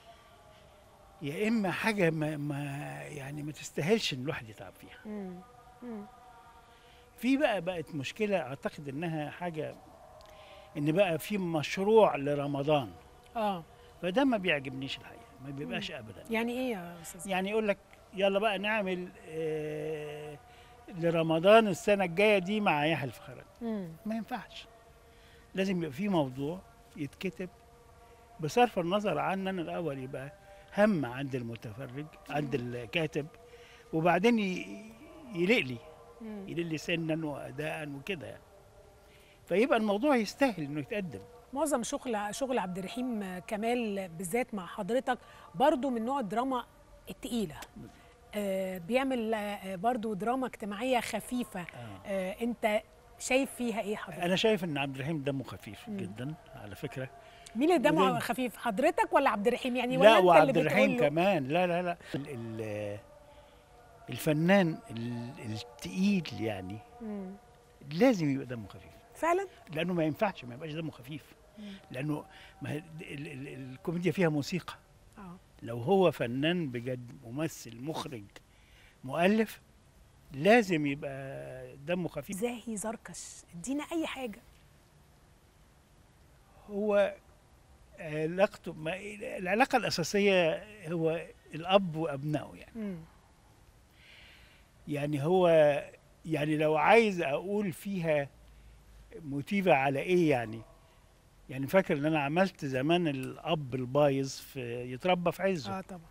يا اما حاجه ما, ما يعني ما تستاهلش ان الواحد يتعب فيها مم. مم. في بقى بقت مشكله اعتقد انها حاجه ان بقى في مشروع لرمضان اه فده ما بيعجبنيش الحقيقه ما بيبقاش ابدا يعني ايه يا استاذ يعني يقول لك يلا بقى نعمل آه لرمضان السنه الجايه دي مع يحيى الفخراني مم. ما ينفعش لازم يبقى في موضوع يتكتب بصرف النظر عن ان الاول يبقى هم عند المتفرج عند الكاتب وبعدين ي- يلق لي مم. يلق لي سنا واداء وكده يعني فيبقى الموضوع يستاهل انه يتقدم معظم شغل شغل عبد الرحيم كمال بالذات مع حضرتك برضو من نوع الدراما التقيله آه بيعمل آه برضو دراما اجتماعيه خفيفه آه. آه انت شايف فيها ايه حضرتك انا شايف ان عبد الرحيم دمه خفيف جدا على فكره مين اللي دمه وده- خفيف حضرتك ولا عبد الرحيم يعني ولا لا انت اللي وعبد بتقول الرحيم له؟ كمان لا لا لا ال- ال- الفنان ال- التقيل يعني مم. لازم يبقى دمه خفيف فعلا لانه ما ينفعش ما يبقاش دمه خفيف لانه ما هي- ال- ال- الكوميديا فيها موسيقى اه لو هو فنان بجد ممثل مخرج مؤلف لازم يبقى دمه خفيف زاهي زركش ادينا اي حاجه هو علاقته ما العلاقه الاساسيه هو الاب وابنائه يعني مم. يعني هو يعني لو عايز اقول فيها موتيفة على ايه يعني يعني فاكر ان انا عملت زمان الاب البايظ في يتربى في عزه اه طبعا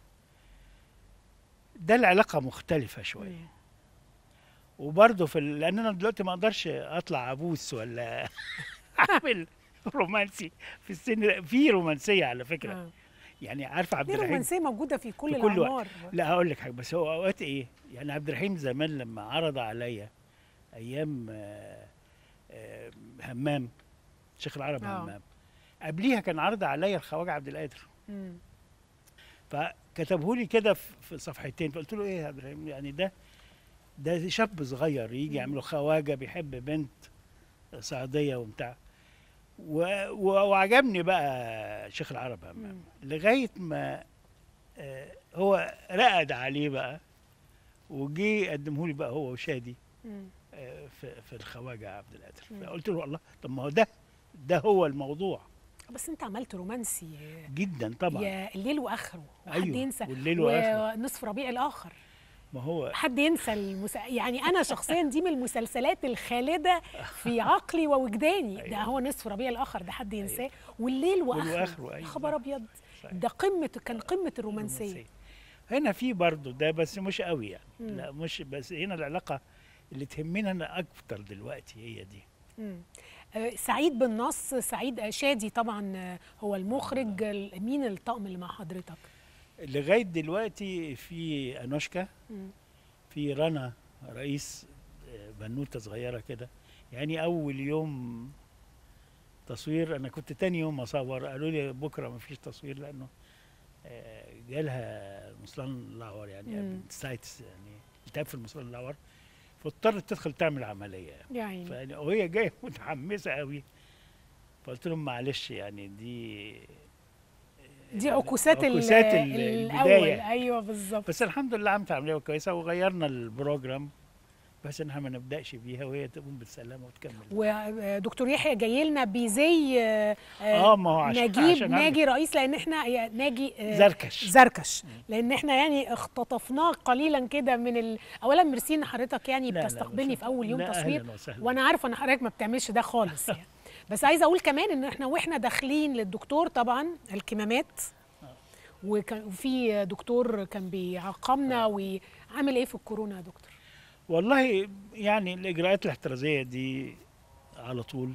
ده العلاقة مختلفة شوية مم. وبرضه في ال... لان انا دلوقتي ما اقدرش اطلع عبوس ولا اعمل رومانسي في السن في رومانسية على فكرة آه. يعني عارفة عبد دي الرحيم رومانسية موجودة في كل في كل الأعمار وقت لا هقول لك حاجه بس هو اوقات ايه يعني عبد الرحيم زمان لما عرض عليا ايام آه، آه، همام شيخ العرب آه. همام قبليها كان عرض عليا الخواجه عبد القادر مم. فكتبه لي كده في في صفحتين فقلت له ايه يا عبد الرحيم يعني ده ده شاب صغير يجي يعمل له خواجه بيحب بنت صعيديه وبتاع و- و- وعجبني بقى شيخ العرب همام لغايه ما آه، هو رقد عليه بقى وجي قدمه لي بقى هو وشادي مم. آه، في في الخواجه عبد القادر مم. فقلت له والله طب ما هو ده ده هو الموضوع بس انت عملت رومانسي جدا طبعا يا الليل واخره وحد أيوة، ينسى والليل وآخره. ونصف ربيع الاخر ما هو حد ينسى المس... يعني انا شخصيا دي من المسلسلات الخالده في عقلي ووجداني ده أيوة. هو نصف ربيع الاخر ده حد ينساه والليل واخره والوآخره، يا أيوة. خبر ابيض صحيح. ده قمه كان قمه الرومانسيه رومانسية. هنا في برضه ده بس مش قوي يعني مم. لا مش بس هنا العلاقه اللي تهمنا انا اكتر دلوقتي هي دي مم. آه، سعيد بالنص سعيد آه، شادي طبعا آه، هو المخرج ال- مين الطقم اللي مع حضرتك لغايه دلوقتي في انوشكا مم. في رنا رئيس آه، بنوته صغيره كده يعني اول يوم تصوير انا كنت تاني يوم اصور قالوا لي بكره ما فيش تصوير لانه آه، جالها مصلان الاعور يعني مم. سايتس يعني التهاب في المصلان الاعور فاضطرت تدخل تعمل عمليه يا عيني فيعني وهي جايه متحمسه قوي فقلت لهم معلش يعني دي دي عكوسات, ال- عكوسات ال- الاول البدايه ايوه بالظبط بس الحمد لله عملت عمليه كويسه وغيرنا البروجرام بس ان احنا ما نبداش بيها وهي تقوم بالسلامه وتكمل ودكتور يحيى جاي لنا بزي آه، اه ما هو عشان نجيب عشان ناجي رئيس لان احنا يا ناجي آه، زركش زركش لان احنا يعني اختطفناه قليلا كده من ال... اولا ميرسي ان حضرتك يعني لا، لا، بتستقبلني مش- في اول يوم لا، تصوير أهلاً وسهلاً. وانا عارفه ان حضرتك ما بتعملش ده خالص يعني بس عايزه اقول كمان ان احنا واحنا داخلين للدكتور طبعا الكمامات وكان وفي دكتور كان بيعاقبنا وعامل ايه في الكورونا يا دكتور والله يعني الاجراءات الاحترازيه دي على طول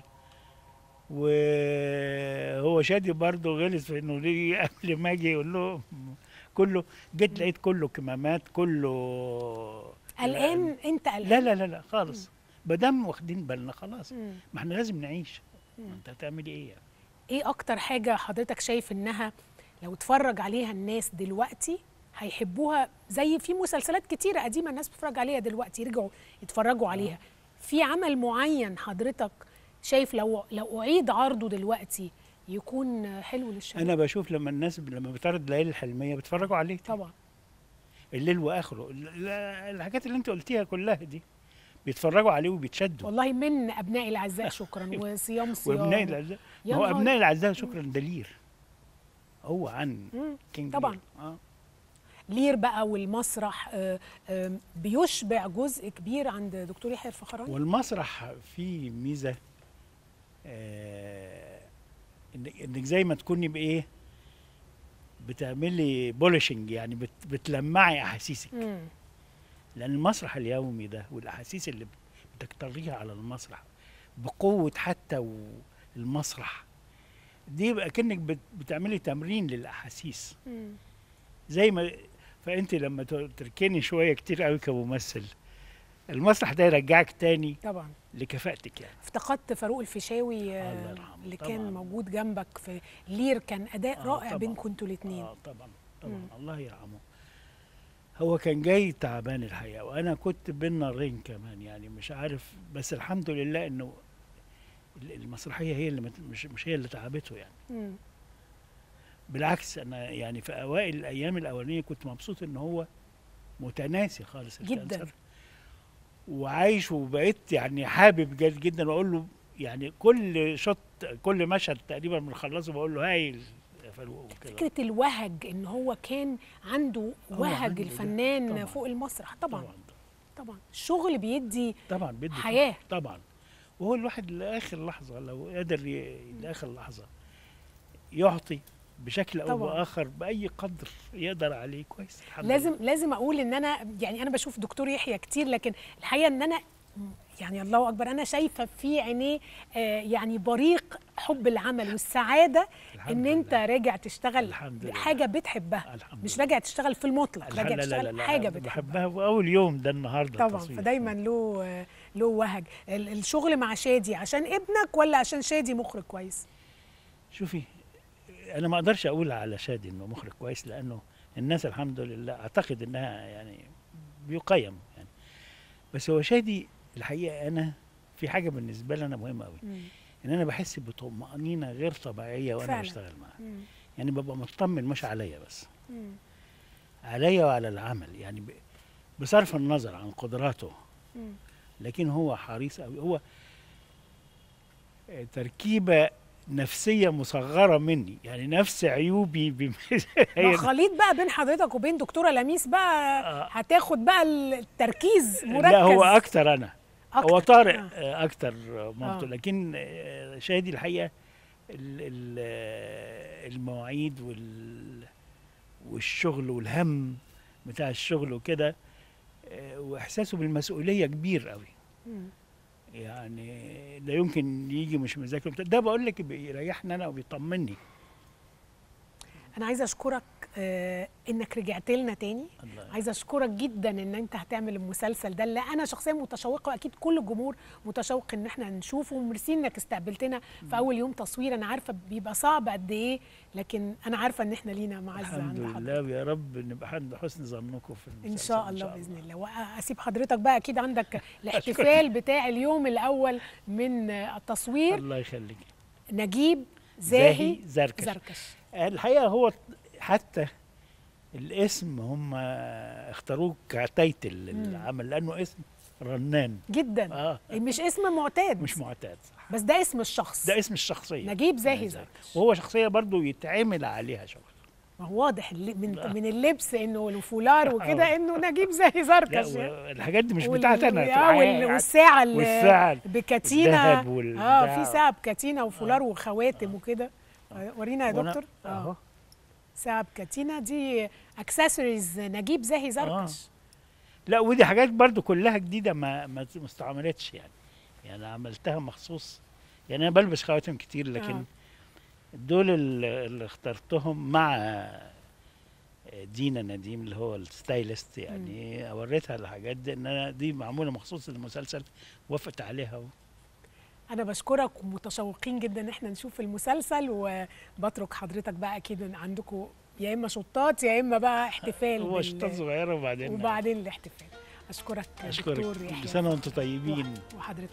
وهو شادي برضه غلس في انه ليه قبل ما اجي يقول له كله جيت لقيت كله كمامات كله قلقان انت قلقان لا لا لا لا خالص ما دام واخدين بالنا خلاص مم. ما احنا لازم نعيش ما انت هتعملي ايه يعني ايه اكتر حاجه حضرتك شايف انها لو اتفرج عليها الناس دلوقتي هيحبوها زي في مسلسلات كتيره قديمه الناس بتتفرج عليها دلوقتي يرجعوا يتفرجوا عليها في عمل معين حضرتك شايف لو لو اعيد عرضه دلوقتي يكون حلو للشباب انا بشوف لما الناس ب- لما بتعرض ليالي الحلميه بيتفرجوا عليه طبعا الليل واخره ال- ال- الحاجات اللي انت قلتيها كلها دي بيتفرجوا عليه وبيتشدوا والله من ابنائي الاعزاء شكرا وصيام صيام وابناء الاعزاء يا ما هو نهار. ابناء الاعزاء شكرا دلير هو عن مم. كينج طبعاً. لير. اه لير بقى والمسرح آه، آه، بيشبع جزء كبير عند دكتور يحيى الفخراني والمسرح فيه ميزه آه إنك- انك زي ما تكوني بايه بتعملي بولشنج يعني بت بتلمعي احاسيسك مم. لان المسرح اليومي ده والاحاسيس اللي بت- بتكتريها على المسرح بقوه حتى المسرح دي بقى كانك بت- بتعملي تمرين للاحاسيس مم. زي ما فانت لما ت- تركني شويه كتير قوي كممثل المسرح ده يرجعك تاني طبعا لكفاءتك يعني افتقدت فاروق الفيشاوي آه، الله يرحمه، اللي طبعاً. كان موجود جنبك في لير كان اداء آه، رائع طبعاً. بينكم انتوا الاثنين اه طبعا طبعا مم. الله يرحمه هو كان جاي تعبان الحقيقه وانا كنت بين نارين كمان يعني مش عارف بس الحمد لله انه ال- المسرحيه هي اللي مت- مش مش هي اللي تعبته يعني مم. بالعكس انا يعني في اوائل الايام الاولانيه كنت مبسوط ان هو متناسي خالص جداً. الكانسر وعايش وبقيت يعني حابب جد جدا واقول له يعني كل شوت كل مشهد تقريبا بنخلصه بقول له هايل يا فاروق وكده فكره الوهج ان هو كان عنده هو وهج عنده ده. الفنان طبعاً. فوق المسرح طبعا طبعا طبعا الشغل بيدي طبعا بدي حياة. طبعا وهو الواحد لاخر لحظه لو قدر ي- لاخر لحظه يعطي بشكل او طبعاً. باخر باي قدر يقدر عليه كويس الحمد لازم لله. لازم اقول ان انا يعني انا بشوف دكتور يحيى كتير لكن الحقيقه ان انا يعني الله اكبر انا شايفه في عينيه آه، يعني بريق حب العمل والسعاده الحمد ان انت لله. راجع تشتغل الحمد لله. حاجه بتحبها الحمد مش لله. راجع تشتغل في المطلق الحمد راجع لله لا تشتغل لا حاجه لا بتحبها بحبها في اول يوم ده النهارده طبعا التصوير. فدايما له آه، له وهج ال- الشغل مع شادي عشان ابنك ولا عشان شادي مخرج كويس شوفي انا ما اقدرش اقول على شادي انه مخرج كويس لانه الناس الحمد لله اعتقد انها يعني بيقيم يعني بس هو شادي الحقيقه انا في حاجه بالنسبه لي انا مهمه قوي مم. ان انا بحس بطمانينه غير طبيعيه وانا فعلا. بشتغل معاه مم. يعني ببقى مطمن مش عليا بس مم. عليا وعلى العمل يعني ب... بصرف النظر عن قدراته لكن هو حريص قوي هو آه، تركيبه نفسيه مصغره مني يعني نفس عيوبي بم... ما خليط بقى بين حضرتك وبين دكتوره لميس بقى آه. هتاخد بقى التركيز مركز لا هو اكتر انا أكتر. هو طارق آه. آه. اكتر مامته آه. لكن آه، شادي الحقيقه ال- ال- آه، المواعيد وال والشغل والهم بتاع الشغل وكده آه، واحساسه بالمسؤوليه كبير قوي مم. يعني لا يمكن يجي مش مذاكر ده بقول لك بيريحني انا وبيطمني انا عايزه اشكرك آه انك رجعت لنا تاني الله عايزه اشكرك جدا ان انت هتعمل المسلسل ده اللي انا شخصيا متشوقه واكيد كل الجمهور متشوق ان احنا نشوفه وميرسي انك استقبلتنا في اول يوم تصوير انا عارفه بيبقى صعب قد ايه لكن انا عارفه ان احنا لينا معزه الحمد عند حضرتك لله يا رب نبقى حد حسن ظنكم في ان المسلسل شاء الله باذن الله واسيب حضرتك بقى اكيد عندك الاحتفال بتاع اليوم الاول من التصوير الله يخليك نجيب زاهي زركش زركش الحقيقه هو حتى الاسم هم اختاروه كتايتل للعمل لانه اسم رنان جدا اه مش اسم معتاد مش معتاد صح بس ده اسم الشخص ده اسم الشخصيه نجيب زاهي نجيب زركش وهو شخصيه برضو يتعمل عليها شغل ما هو واضح اللي- من لا. من اللبس انه الفولار وكده آه. انه نجيب زاهي لا زركش و- الحاجات دي مش وال- بتاعتي انا في آه، الحياة وال- يعني. والساعه اللي والساعة بكاتينا الذهب وال- اه بتاع. في ساعه بكاتينا وفولار وخواتم وكده آه، ورينا يا وأنا- دكتور اهو ساعه بكاتينا دي اكسسوارز نجيب زاهي زركش لا ودي حاجات برضو كلها جديده ما ما ما استعملتش يعني يعني عملتها مخصوص يعني انا بلبس خواتم كتير لكن آه. آه. دول ال- اللي اخترتهم مع دينا نديم اللي هو الستايلست يعني وريتها الحاجات دي ان انا دي معموله مخصوص للمسلسل وافقت عليها و... انا بشكرك ومتشوقين جدا ان احنا نشوف المسلسل وبترك حضرتك بقى اكيد عندكم يا اما شطات يا اما بقى احتفال هو بال- شطات صغيره وبعدين وبعدين الاحتفال اشكرك اشكرك دكتور كل يحيى سنه وانتم طيبين وحضرتك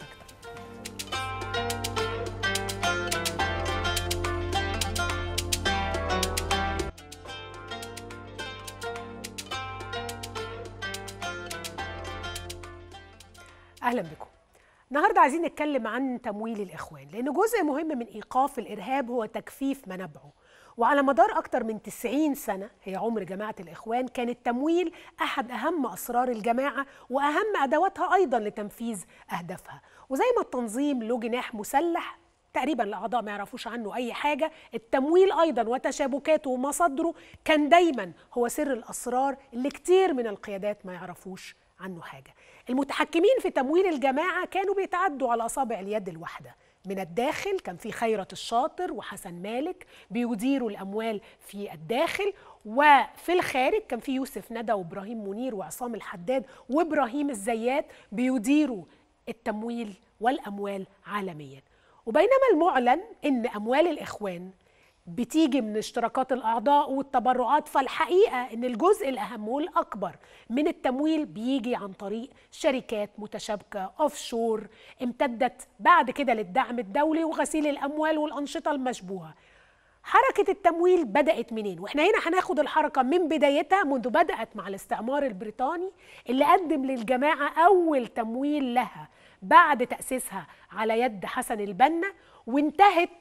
اهلا بكم النهارده عايزين نتكلم عن تمويل الاخوان لان جزء مهم من ايقاف الارهاب هو تجفيف منابعه وعلى مدار اكتر من 90 سنه هي عمر جماعه الاخوان كان التمويل احد اهم اسرار الجماعه واهم ادواتها ايضا لتنفيذ اهدافها وزي ما التنظيم له جناح مسلح تقريبا الاعضاء ما يعرفوش عنه اي حاجه التمويل ايضا وتشابكاته ومصادره كان دايما هو سر الاسرار اللي كتير من القيادات ما يعرفوش عنه حاجه المتحكمين في تمويل الجماعه كانوا بيتعدوا على اصابع اليد الواحده من الداخل كان في خيرت الشاطر وحسن مالك بيديروا الاموال في الداخل وفي الخارج كان في يوسف ندى وابراهيم منير وعصام الحداد وابراهيم الزيات بيديروا التمويل والاموال عالميا وبينما المعلن ان اموال الاخوان بتيجي من اشتراكات الاعضاء والتبرعات فالحقيقه ان الجزء الاهم والاكبر من التمويل بيجي عن طريق شركات متشابكه اوف شور امتدت بعد كده للدعم الدولي وغسيل الاموال والانشطه المشبوهه حركة التمويل بدأت منين؟ واحنا هنا هناخد الحركة من بدايتها منذ بدأت مع الاستعمار البريطاني اللي قدم للجماعة أول تمويل لها بعد تأسيسها على يد حسن البنا وانتهت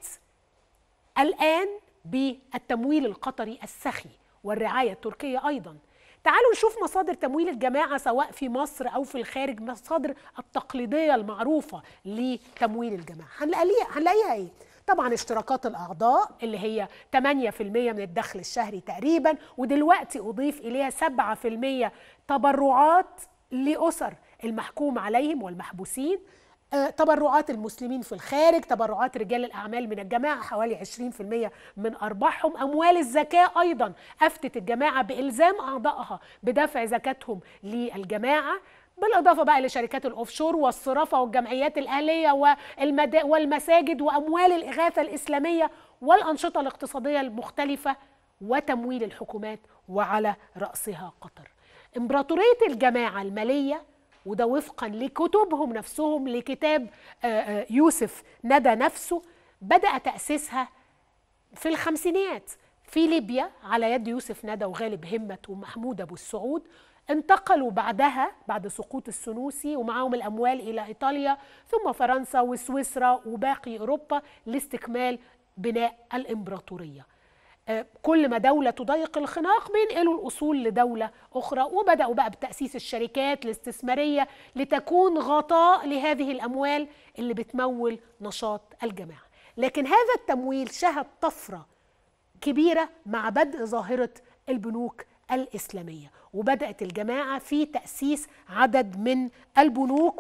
الآن بالتمويل القطري السخي والرعاية التركية أيضا تعالوا نشوف مصادر تمويل الجماعة سواء في مصر أو في الخارج مصادر التقليدية المعروفة لتمويل الجماعة هنلاقيها هنلاقيها إيه؟ طبعا اشتراكات الأعضاء اللي هي 8% من الدخل الشهري تقريبا ودلوقتي أضيف إليها 7% تبرعات لأسر المحكوم عليهم والمحبوسين آه، تبرعات المسلمين في الخارج تبرعات رجال الأعمال من الجماعة حوالي 20% من أرباحهم أموال الزكاة أيضا أفتت الجماعة بإلزام أعضائها بدفع زكاتهم للجماعة بالإضافة بقى لشركات الأوفشور والصرافة والجمعيات الأهلية والمدا والمساجد وأموال الإغاثة الإسلامية والأنشطة الاقتصادية المختلفة وتمويل الحكومات وعلى رأسها قطر إمبراطورية الجماعة المالية وده وفقا لكتبهم نفسهم لكتاب آه، آه، يوسف ندى نفسه بدأ تأسيسها في الخمسينيات في ليبيا على يد يوسف ندى وغالب همت ومحمود ابو السعود انتقلوا بعدها بعد سقوط السنوسي ومعهم الاموال الى ايطاليا ثم فرنسا وسويسرا وباقي اوروبا لاستكمال بناء الامبراطوريه آه، كل ما دولة تضيق الخناق بينقلوا الأصول لدولة أخرى وبدأوا بقى بتأسيس الشركات الاستثمارية لتكون غطاء لهذه الأموال اللي بتمول نشاط الجماعة لكن هذا التمويل شهد طفرة كبيرة مع بدء ظاهرة البنوك الإسلامية وبدأت الجماعة في تأسيس عدد من البنوك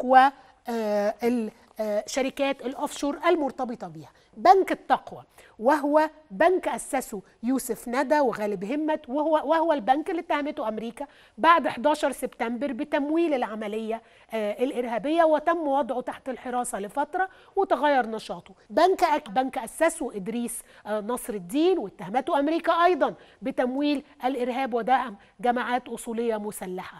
والشركات الأوفشور المرتبطة بها بنك التقوى وهو بنك أسسه يوسف ندى وغالب همت وهو, وهو البنك اللي اتهمته أمريكا بعد 11 سبتمبر بتمويل العملية آه، الإرهابية وتم وضعه تحت الحراسة لفترة وتغير نشاطه بنك أك بنك أسسه إدريس آه، نصر الدين واتهمته أمريكا أيضا بتمويل الإرهاب ودعم جماعات أصولية مسلحة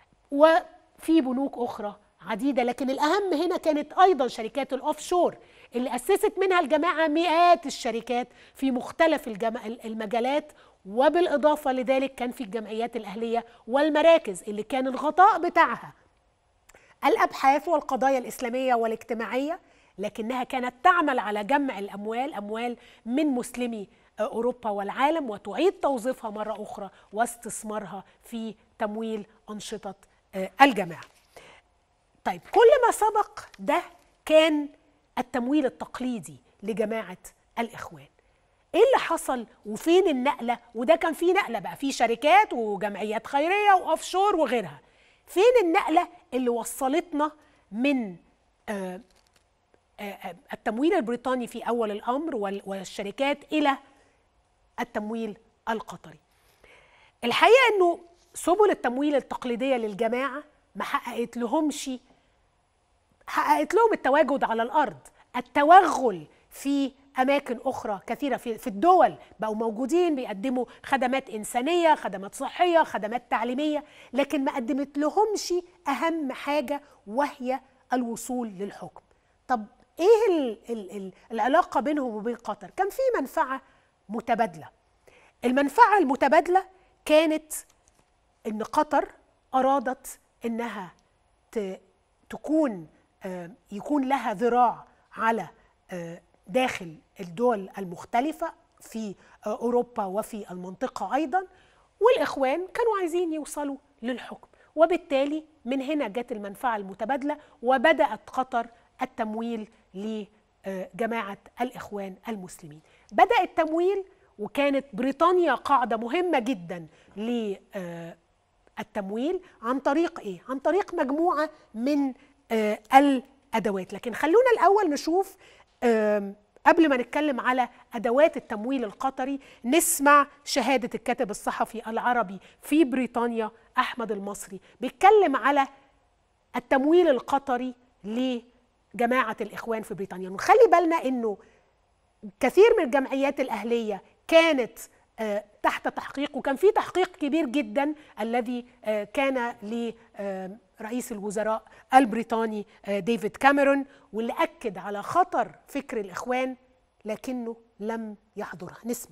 وفي بنوك أخرى عديدة لكن الأهم هنا كانت أيضا شركات الأوفشور اللي أسست منها الجماعة مئات الشركات في مختلف الجم... المجالات وبالإضافة لذلك كان في الجمعيات الأهلية والمراكز اللي كان الغطاء بتاعها الأبحاث والقضايا الإسلامية والاجتماعية لكنها كانت تعمل على جمع الأموال أموال من مسلمي أوروبا والعالم وتعيد توظيفها مرة أخرى واستثمارها في تمويل أنشطة آه، الجماعة طيب كل ما سبق ده كان التمويل التقليدي لجماعة الإخوان ايه اللي حصل وفين النقله وده كان في نقله بقى في شركات وجمعيات خيريه واوفشور وغيرها فين النقله اللي وصلتنا من آه، آه، آه، التمويل البريطاني في اول الامر وال- والشركات الى التمويل القطري الحقيقه انه سبل التمويل التقليديه للجماعه ما حققت لهمش حققت لهم التواجد على الارض التوغل في اماكن اخرى كثيره في في الدول بقوا موجودين بيقدموا خدمات انسانيه خدمات صحيه خدمات تعليميه لكن ما قدمت لهمش اهم حاجه وهي الوصول للحكم طب ايه ال ال ال العلاقه بينهم وبين قطر كان في منفعه متبادله المنفعه المتبادله كانت ان قطر ارادت انها ت- تكون آه، يكون لها ذراع على آه، داخل الدول المختلفه في آه، اوروبا وفي المنطقه ايضا والاخوان كانوا عايزين يوصلوا للحكم وبالتالي من هنا جت المنفعه المتبادله وبدات قطر التمويل لجماعه الاخوان المسلمين بدا التمويل وكانت بريطانيا قاعده مهمه جدا ل آه، التمويل عن طريق ايه؟ عن طريق مجموعه من آه الادوات، لكن خلونا الاول نشوف آم، قبل ما نتكلم على ادوات التمويل القطري نسمع شهاده الكاتب الصحفي العربي في بريطانيا احمد المصري بيتكلم على التمويل القطري لجماعه الاخوان في بريطانيا، ونخلي بالنا انه كثير من الجمعيات الأهلية كانت آه، تحت تحقيق وكان في تحقيق كبير جدا الذي آه، كان لرئيس الوزراء البريطاني آه، ديفيد كاميرون واللي أكد على خطر فكر الإخوان لكنه لم يحضرها نسمع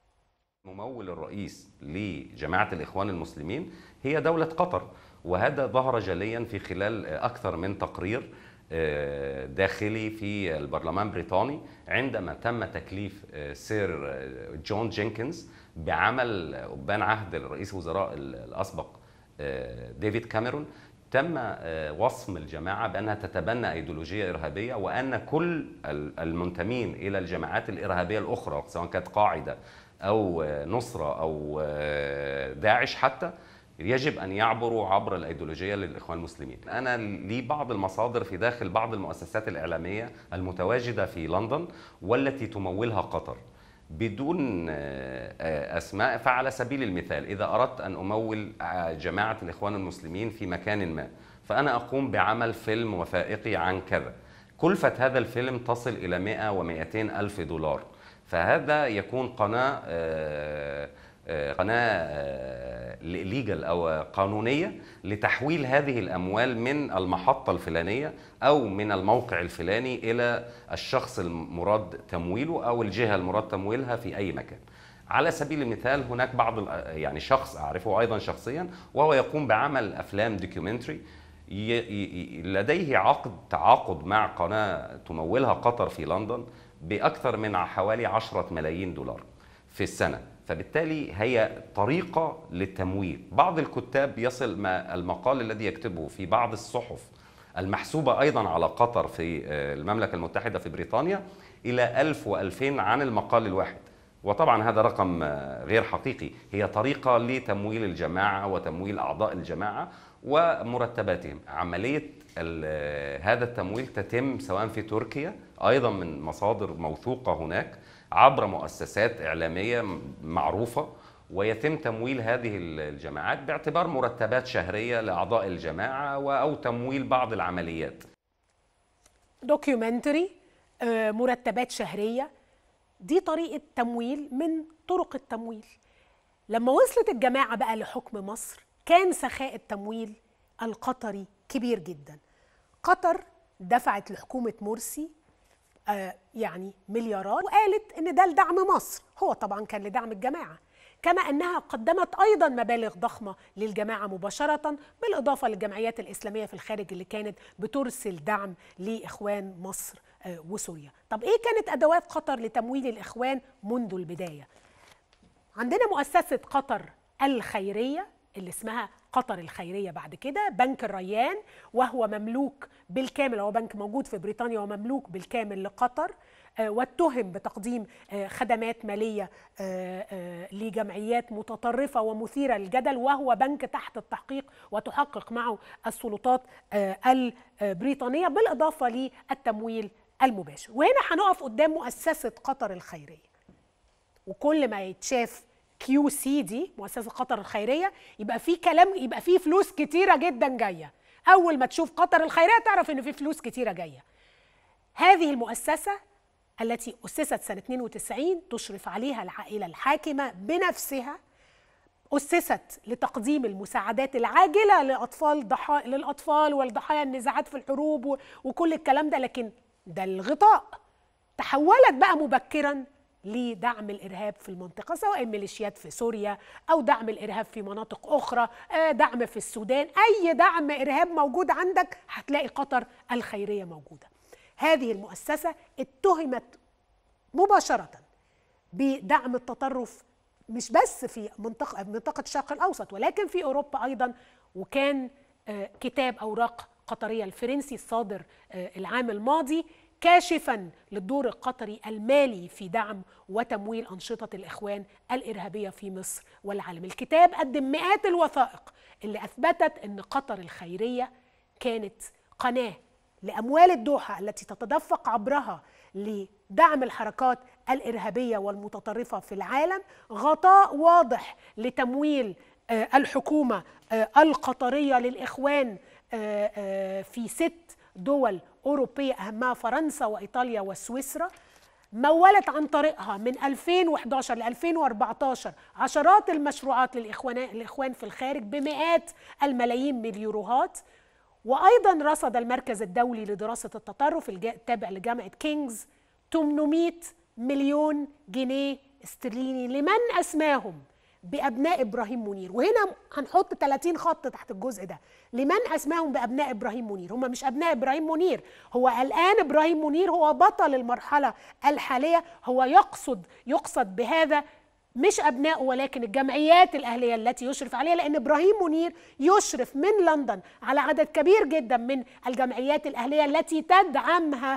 الممول الرئيس لجماعة الإخوان المسلمين هي دولة قطر وهذا ظهر جليا في خلال أكثر من تقرير آه، داخلي في البرلمان البريطاني عندما تم تكليف آه، سير آه، جون جينكنز بعمل أبان عهد رئيس الوزراء الأسبق آه، ديفيد كاميرون تم آه، وصم الجماعة بأنها تتبنى أيديولوجية إرهابية وأن كل ال- المنتمين إلى الجماعات الإرهابية الأخرى سواء كانت قاعدة أو آه، نصرة أو آه، داعش حتى يجب أن يعبروا عبر الأيديولوجية للإخوان المسلمين أنا لي بعض المصادر في داخل بعض المؤسسات الإعلامية المتواجدة في لندن والتي تمولها قطر بدون آه، آه، اسماء فعلى سبيل المثال اذا اردت ان امول آه، جماعه الاخوان المسلمين في مكان ما فانا اقوم بعمل فيلم وثائقي عن كذا كلفه هذا الفيلم تصل الى 100 و200 الف دولار فهذا يكون قناه آه، آه، قناه ليجل او قانونيه لتحويل هذه الاموال من المحطه الفلانيه او من الموقع الفلاني الى الشخص المراد تمويله او الجهه المراد تمويلها في اي مكان. على سبيل المثال هناك بعض ال- يعني شخص اعرفه ايضا شخصيا وهو يقوم بعمل افلام دوكيومنتري ي- ي- ي- لديه عقد تعاقد مع قناه تمولها قطر في لندن باكثر من حوالي 10 ملايين دولار في السنه فبالتالي هي طريقه للتمويل بعض الكتاب يصل ما المقال الذي يكتبه في بعض الصحف المحسوبة أيضا على قطر في آه، المملكة المتحدة في بريطانيا إلى 1000 و2000 عن المقال الواحد وطبعا هذا رقم آه، غير حقيقي هي طريقة لتمويل الجماعة وتمويل أعضاء الجماعة ومرتباتهم عملية ال- آه، هذا التمويل تتم سواء في تركيا أيضا من مصادر موثوقة هناك عبر مؤسسات إعلامية م- معروفة ويتم تمويل هذه الجماعات باعتبار مرتبات شهرية لأعضاء الجماعة و- أو تمويل بعض العمليات دوكيومنتري آه، مرتبات شهريه دي طريقه تمويل من طرق التمويل لما وصلت الجماعه بقى لحكم مصر كان سخاء التمويل القطري كبير جدا قطر دفعت لحكومه مرسي آه، يعني مليارات وقالت ان ده لدعم مصر هو طبعا كان لدعم الجماعه كما انها قدمت ايضا مبالغ ضخمه للجماعه مباشره بالاضافه للجمعيات الاسلاميه في الخارج اللي كانت بترسل دعم لاخوان مصر آه، وسوريا طب ايه كانت ادوات قطر لتمويل الاخوان منذ البدايه عندنا مؤسسة قطر الخيرية اللي اسمها قطر الخيرية بعد كده بنك الريان وهو مملوك بالكامل هو بنك موجود في بريطانيا ومملوك بالكامل لقطر آه، واتهم بتقديم آه، خدمات مالية آه، آه، لجمعيات متطرفة ومثيرة للجدل وهو بنك تحت التحقيق وتحقق معه السلطات آه، البريطانية بالإضافة للتمويل المباشر وهنا هنقف قدام مؤسسة قطر الخيرية وكل ما يتشاف كيو سي دي مؤسسه قطر الخيريه يبقى في كلام يبقى في فلوس كتيره جدا جايه اول ما تشوف قطر الخيريه تعرف ان في فلوس كتيره جايه هذه المؤسسه التي اسست سنه 92 تشرف عليها العائله الحاكمه بنفسها أسست لتقديم المساعدات العاجلة لأطفال ضحا... للأطفال والضحايا النزاعات في الحروب و... وكل الكلام ده لكن ده الغطاء تحولت بقى مبكرا لدعم الإرهاب في المنطقة سواء ميليشيات في سوريا أو دعم الإرهاب في مناطق أخرى آه، دعم في السودان أي دعم إرهاب موجود عندك هتلاقي قطر الخيرية موجودة هذه المؤسسة اتهمت مباشرة بدعم التطرف مش بس في منطقة منطقة الشرق الأوسط ولكن في أوروبا أيضا وكان آه، كتاب أوراق قطرية الفرنسي الصادر آه، العام الماضي كاشفا للدور القطري المالي في دعم وتمويل أنشطة الإخوان الإرهابية في مصر والعالم الكتاب قدم مئات الوثائق اللي أثبتت أن قطر الخيرية كانت قناة لأموال الدوحة التي تتدفق عبرها لدعم الحركات الإرهابية والمتطرفة في العالم غطاء واضح لتمويل آه، الحكومة آه، القطرية للإخوان آه، آه، في ست دول أوروبية أهمها فرنسا وإيطاليا وسويسرا مولت عن طريقها من 2011 ل 2014 عشرات المشروعات للإخوان الإخوان في الخارج بمئات الملايين من اليوروهات وايضا رصد المركز الدولي لدراسه التطرف الجا- التابع لجامعه كينجز 800 مليون جنيه استرليني لمن اسماهم بابناء ابراهيم منير وهنا هنحط 30 خط تحت الجزء ده لمن اسماهم بابناء ابراهيم منير هم مش ابناء ابراهيم منير هو الان ابراهيم منير هو بطل المرحله الحاليه هو يقصد يقصد بهذا مش ابنائه ولكن الجمعيات الاهليه التي يشرف عليها لان ابراهيم منير يشرف من لندن على عدد كبير جدا من الجمعيات الاهليه التي تدعمها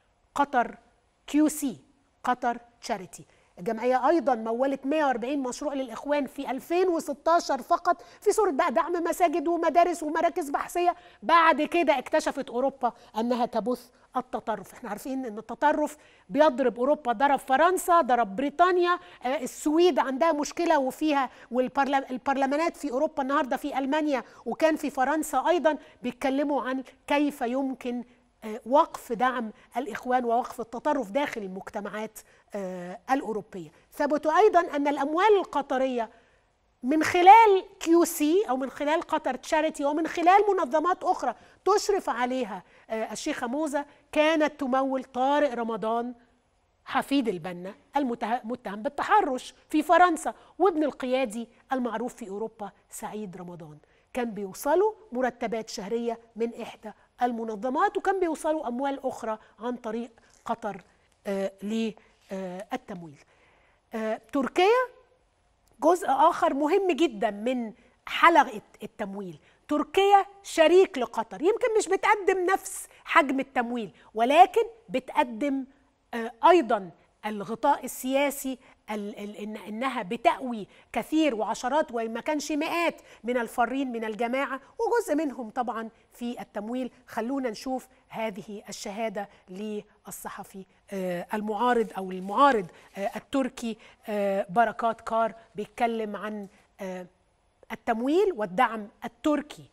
قطر كيو سي قطر تشاريتي الجمعية أيضا مولت 140 مشروع للإخوان في 2016 فقط في صورة بقى دعم مساجد ومدارس ومراكز بحثية بعد كده اكتشفت أوروبا أنها تبث التطرف احنا عارفين أن التطرف بيضرب أوروبا ضرب فرنسا ضرب بريطانيا آه، السويد عندها مشكلة وفيها والبرلمانات في أوروبا النهاردة في ألمانيا وكان في فرنسا أيضا بيتكلموا عن كيف يمكن آه، وقف دعم الإخوان ووقف التطرف داخل المجتمعات آه، الأوروبية ثبتوا أيضا أن الأموال القطرية من خلال كيو سي أو من خلال قطر تشاريتي ومن خلال منظمات أخرى تشرف عليها آه، الشيخة موزة كانت تمول طارق رمضان حفيد البنا المتهم بالتحرش في فرنسا وابن القيادي المعروف في اوروبا سعيد رمضان كان بيوصلوا مرتبات شهريه من احدى المنظمات وكان بيوصلوا اموال اخرى عن طريق قطر آه للتمويل آه تركيا جزء اخر مهم جدا من حلقه التمويل تركيا شريك لقطر يمكن مش بتقدم نفس حجم التمويل ولكن بتقدم آه ايضا الغطاء السياسي ال ال إن انها بتأوي كثير وعشرات وما كانش مئات من الفارين من الجماعه وجزء منهم طبعا في التمويل خلونا نشوف هذه الشهاده للصحفي آه المعارض او المعارض آه التركي آه بركات كار بيتكلم عن التمويل والدعم التركي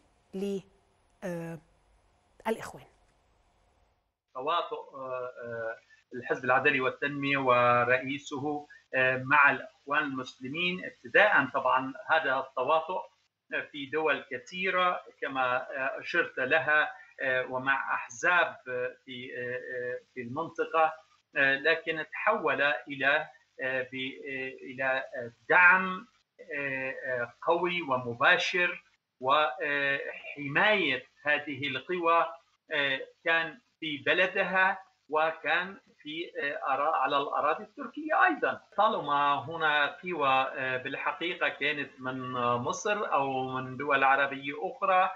للاخوان تواطؤ الحزب العدلي والتنميه ورئيسه مع الاخوان المسلمين ابتداء طبعا هذا التواطؤ في دول كثيره كما اشرت لها ومع احزاب في في المنطقه لكن تحول الى الى دعم قوي ومباشر وحمايه هذه القوى كان في بلدها وكان في على الاراضي التركيه ايضا طالما هنا قوى بالحقيقه كانت من مصر او من دول عربيه اخرى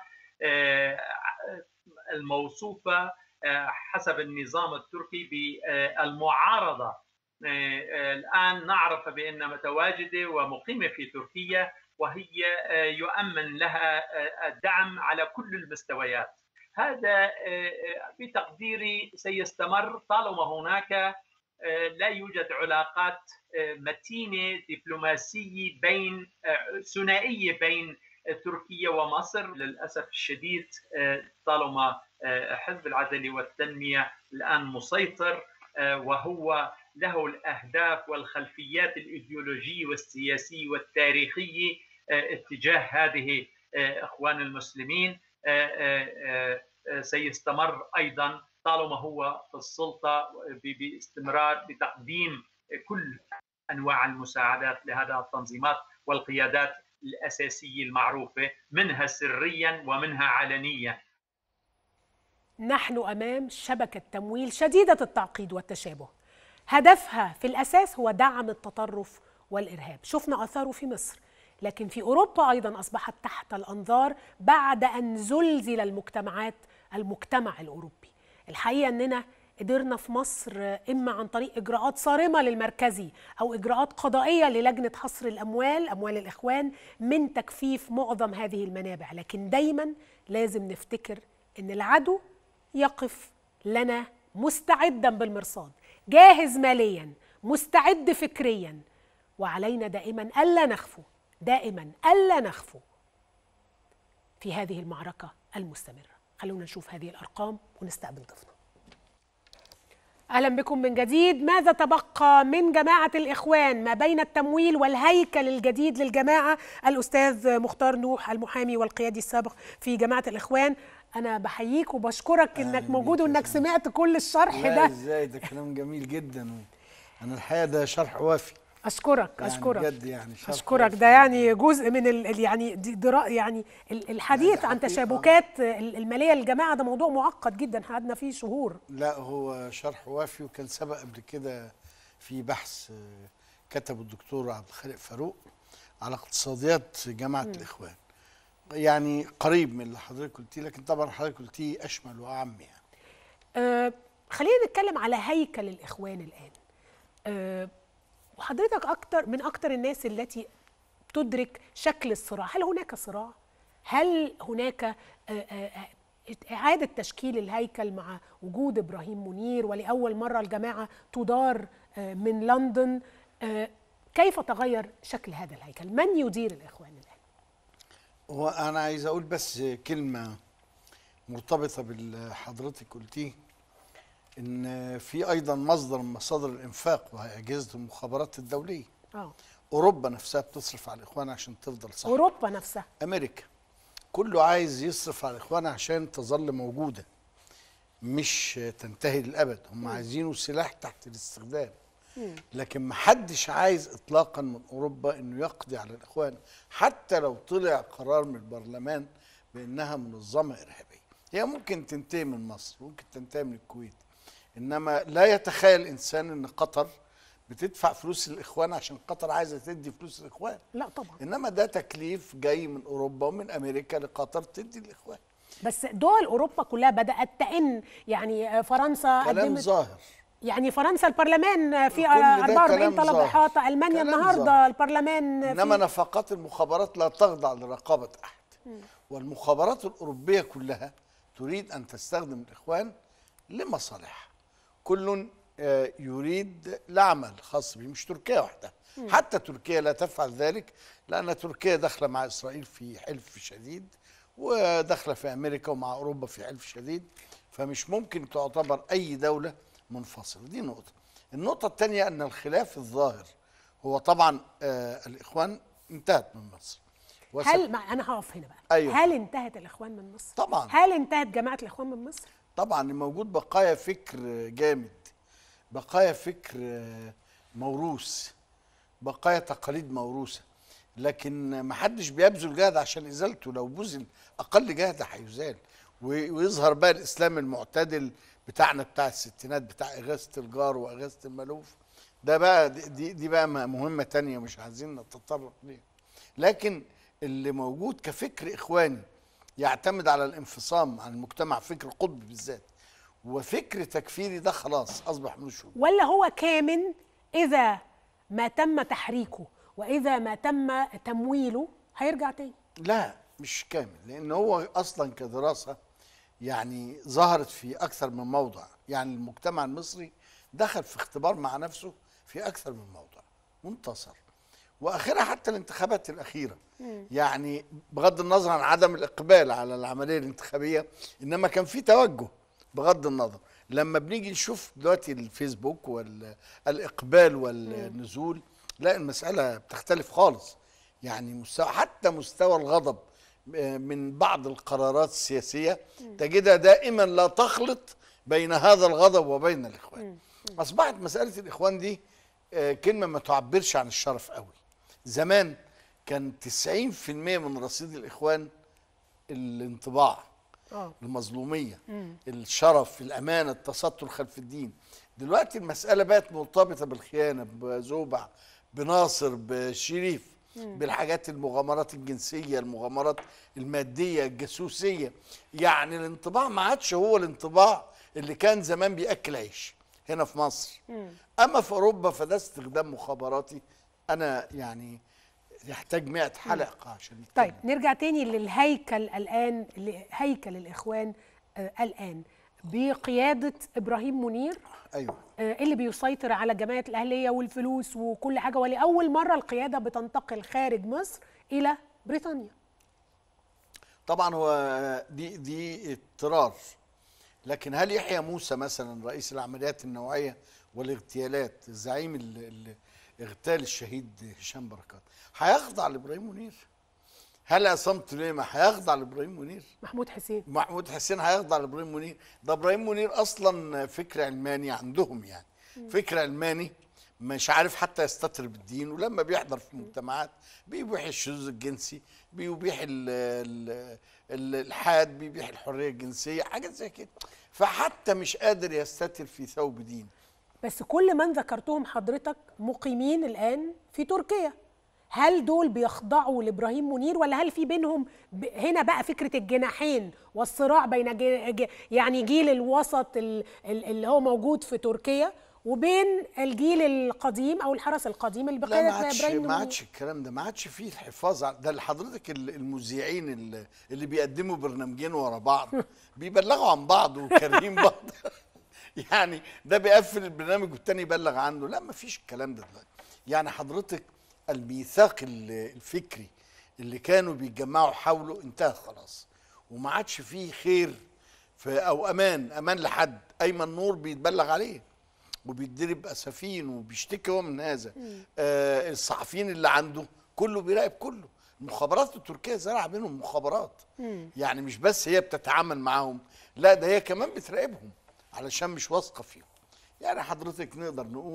الموصوفه حسب النظام التركي بالمعارضه الان نعرف بان متواجده ومقيمه في تركيا وهي يؤمن لها الدعم على كل المستويات هذا بتقديري سيستمر طالما هناك لا يوجد علاقات متينه دبلوماسيه بين ثنائيه بين تركيا ومصر للاسف الشديد طالما حزب العدل والتنميه الان مسيطر وهو له الاهداف والخلفيات الايديولوجيه والسياسيه والتاريخيه اتجاه هذه اخوان المسلمين سيستمر ايضا طالما هو في السلطه باستمرار بتقديم كل انواع المساعدات لهذه التنظيمات والقيادات الاساسيه المعروفه منها سريا ومنها علنيا. نحن امام شبكه تمويل شديده التعقيد والتشابه. هدفها في الاساس هو دعم التطرف والارهاب، شفنا اثاره في مصر. لكن في اوروبا ايضا اصبحت تحت الانظار بعد ان زلزل المجتمعات المجتمع الاوروبي الحقيقه اننا قدرنا في مصر اما عن طريق اجراءات صارمه للمركزي او اجراءات قضائيه للجنه حصر الاموال اموال الاخوان من تكفيف معظم هذه المنابع لكن دايما لازم نفتكر ان العدو يقف لنا مستعدا بالمرصاد جاهز ماليا مستعد فكريا وعلينا دائما الا نخفو دائما الا نخفو في هذه المعركه المستمره خلونا نشوف هذه الارقام ونستقبل ضيفنا اهلا بكم من جديد ماذا تبقى من جماعه الاخوان ما بين التمويل والهيكل الجديد للجماعه الاستاذ مختار نوح المحامي والقيادي السابق في جماعه الاخوان انا بحييك وبشكرك انك موجود وانك سمعت كل الشرح لا ده ازاي ده كلام جميل جدا انا الحقيقه ده شرح وافي اشكرك يعني اشكرك بجد يعني شرح اشكرك وافي. ده يعني جزء من ال ال- يعني دي درا يعني ال- الحديث عن حقيقة. تشابكات ال- الماليه للجماعه ده موضوع معقد جدا قعدنا فيه شهور لا هو شرح وافي وكان سبق قبل كده في بحث آه، كتبه الدكتور عبد الخالق فاروق على اقتصاديات جماعه الاخوان يعني قريب من اللي حضرتك قلتيه لكن طبعا حضرتك قلتيه اشمل واعم يعني أه خلينا نتكلم على هيكل الاخوان الان أه وحضرتك اكتر من اكتر الناس التي تدرك شكل الصراع هل هناك صراع هل هناك آه، آه، آه، إعادة تشكيل الهيكل مع وجود إبراهيم منير ولأول مرة الجماعة تدار آه، من لندن آه، كيف تغير شكل هذا الهيكل؟ من يدير الإخوان الآن؟ هو انا عايز اقول بس كلمه مرتبطه باللي حضرتك قلتيه ان في ايضا مصدر من مصادر الانفاق وهي اجهزه المخابرات الدوليه آه. اوروبا نفسها بتصرف على الاخوان عشان تفضل صح أوروبا نفسها امريكا كله عايز يصرف على الاخوان عشان تظل موجوده مش تنتهي للابد هم عايزينه سلاح تحت الاستخدام لكن محدش عايز اطلاقا من اوروبا انه يقضي على الاخوان حتى لو طلع قرار من البرلمان بانها منظمه ارهابيه هي ممكن تنتهي من مصر ممكن تنتهي من الكويت انما لا يتخيل الانسان ان قطر بتدفع فلوس الاخوان عشان قطر عايزه تدي فلوس الاخوان لا طبعا انما ده تكليف جاي من اوروبا ومن امريكا لقطر تدي الاخوان بس دول اوروبا كلها بدات تئن يعني فرنسا كلام قدمت ظاهر يعني فرنسا البرلمان في كل ده 44 كلام طلب ظاهر. احاطه المانيا كلام النهارده ظاهر. البرلمان انما في نفقات المخابرات لا تخضع لرقابه احد والمخابرات الاوروبيه كلها تريد ان تستخدم الاخوان لمصالحها كل آه، يريد العمل خاص به مش تركيا وحدها حتى تركيا لا تفعل ذلك لان تركيا داخله مع اسرائيل في حلف شديد وداخله في امريكا ومع اوروبا في حلف شديد فمش ممكن تعتبر اي دوله منفصله دي نقطه النقطه الثانيه ان الخلاف الظاهر هو طبعا آه الاخوان انتهت من مصر وس- هل ما انا هقف هنا بقى أيوة. هل انتهت الاخوان من مصر طبعا هل انتهت جماعه الاخوان من مصر طبعا موجود بقايا فكر جامد بقايا فكر آه، موروث بقايا تقاليد موروثه لكن ما حدش بيبذل جهد عشان ازالته لو بذل اقل جهد هيزال و- ويظهر بقى الاسلام المعتدل بتاعنا بتاع الستينات بتاع اغاثه الجار واغاثه الملوف ده بقى دي- دي, دي بقى مهمه تانية مش عايزين نتطرق ليها لكن اللي موجود كفكر اخواني يعتمد على الانفصام عن المجتمع فكر قطب بالذات وفكر تكفيري ده خلاص اصبح ملوش وجود. ولا هو كامن اذا ما تم تحريكه واذا ما تم تمويله هيرجع تاني لا مش كامل لان هو اصلا كدراسه يعني ظهرت في اكثر من موضع يعني المجتمع المصري دخل في اختبار مع نفسه في اكثر من موضع منتصر واخرها حتى الانتخابات الاخيره يعني بغض النظر عن عدم الاقبال على العمليه الانتخابيه انما كان في توجه بغض النظر لما بنيجي نشوف دلوقتي الفيسبوك والاقبال والنزول لا المساله بتختلف خالص يعني مستوى حتى مستوى الغضب آه، من بعض القرارات السياسيه تجدها دائما لا تخلط بين هذا الغضب وبين الاخوان اصبحت مساله الاخوان دي آه، كلمه ما تعبرش عن الشرف قوي زمان كان 90% من رصيد الاخوان الانطباع اه المظلوميه الشرف الامانه التستر خلف الدين دلوقتي المساله بقت مرتبطه بالخيانه بزوبع بناصر بشريف بالحاجات المغامرات الجنسيه المغامرات الماديه الجاسوسيه يعني الانطباع ما عادش هو الانطباع اللي كان زمان بياكل عيش هنا في مصر اما في اوروبا فده استخدام مخابراتي انا يعني يحتاج 100 حلقه عشان نتكلم. طيب نرجع تاني للهيكل الان هيكل الاخوان آه الان بقياده ابراهيم منير ايوه آه، اللي بيسيطر على الجمعيات الاهليه والفلوس وكل حاجه ولاول مره القياده بتنتقل خارج مصر الى بريطانيا طبعا هو دي دي اضطرار لكن هل يحيى موسى مثلا رئيس العمليات النوعيه والاغتيالات الزعيم اللي اللي اغتال الشهيد هشام بركات هيخضع لابراهيم منير هل عصام سليمه هيخضع لابراهيم منير محمود حسين محمود حسين هيخضع لابراهيم منير ده ابراهيم منير اصلا فكر علماني عندهم يعني فكر علماني مش عارف حتى يستتر بالدين ولما بيحضر في مجتمعات بيبيح الشذوذ الجنسي بيبيح ال ال ال الحاد بيبيح الحريه الجنسيه حاجات زي كده فحتى مش قادر يستتر في ثوب دين بس كل من ذكرتهم حضرتك مقيمين الان في تركيا هل دول بيخضعوا لابراهيم منير ولا هل في بينهم ب... هنا بقى فكره الجناحين والصراع بين جي... ج- يعني جيل الوسط ال- ال- اللي هو موجود في تركيا وبين الجيل القديم او الحرس القديم اللي لا بقياده ما عادش ابراهيم ما منير عادش الكلام ده ما عادش فيه الحفاظ على ده اللي حضرتك ال- المذيعين اللي, اللي بيقدموا برنامجين ورا بعض بيبلغوا عن بعض وكارهين بعض يعني ده بيقفل البرنامج والتاني يبلغ عنه لا ما فيش الكلام ده دلوقتي يعني حضرتك الميثاق ال- الفكري اللي كانوا بيتجمعوا حوله انتهى خلاص وما عادش فيه خير في او امان امان لحد ايمن نور بيتبلغ عليه وبيتضرب اسفين وبيشتكي هو من هذا آه الصحفيين اللي عنده كله بيراقب كله المخابرات التركيه زرع بينهم مخابرات يعني مش بس هي بتتعامل معاهم لا ده هي كمان بتراقبهم علشان مش واثقه فيهم يعني حضرتك نقدر نقول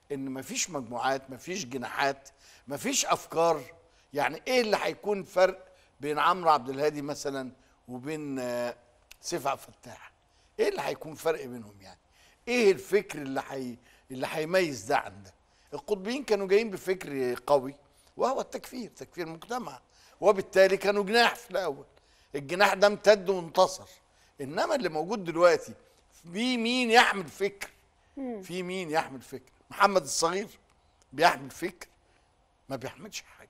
ان مفيش مجموعات مفيش جناحات مفيش افكار يعني ايه اللي هيكون فرق بين عمرو عبد الهادي مثلا وبين آه، سيف عبد الفتاح ايه اللي هيكون فرق بينهم يعني ايه الفكر اللي حي... اللي هيميز ده عن ده القطبيين كانوا جايين بفكر قوي وهو التكفير تكفير المجتمع وبالتالي كانوا جناح في الاول الجناح ده امتد وانتصر انما اللي موجود دلوقتي في مين يحمل فكر في مين يحمل فكر محمد الصغير بيحمل فكر ما بيحملش حاجه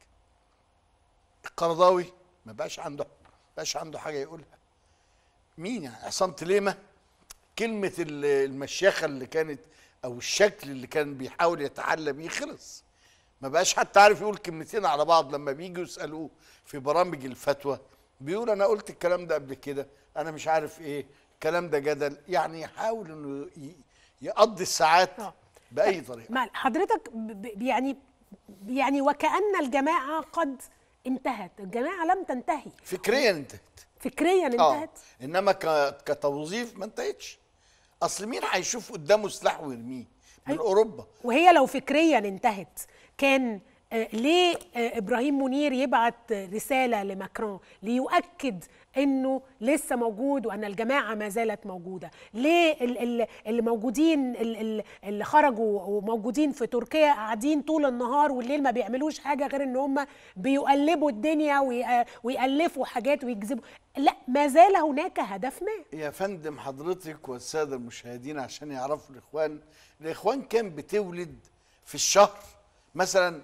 القرضاوي ما بقاش عنده ما بقاش عنده حاجه يقولها مين يعني عصام تليمه كلمه ال- المشيخه اللي كانت او الشكل اللي كان بيحاول يتحلى بيه خلص ما بقاش حتى عارف يقول كلمتين على بعض لما بيجوا يسالوه في برامج الفتوى بيقول انا قلت الكلام ده قبل كده انا مش عارف ايه الكلام ده جدل يعني يحاول انه ي- يقضي الساعات آه. باي طريقه ما حضرتك ب- ب- يعني يعني وكأن الجماعة قد انتهت الجماعة لم تنتهي فكريا انتهت فكريا اه انتهت انما ك- كتوظيف ما انتهتش اصل مين هيشوف قدامه سلاح ويرميه من أيوة. اوروبا وهي لو فكريا انتهت كان آه، ليه آه، ابراهيم منير يبعت رساله لماكرون ليؤكد انه لسه موجود وان الجماعه ما زالت موجوده ليه ال- ال- اللي موجودين ال- ال- اللي خرجوا وموجودين في تركيا قاعدين طول النهار والليل ما بيعملوش حاجه غير ان هم بيقلبوا الدنيا وي- ويالفوا حاجات ويجذبوا لا ما زال هناك هدف ما يا فندم حضرتك والساده المشاهدين عشان يعرفوا الاخوان الاخوان كان بتولد في الشهر مثلا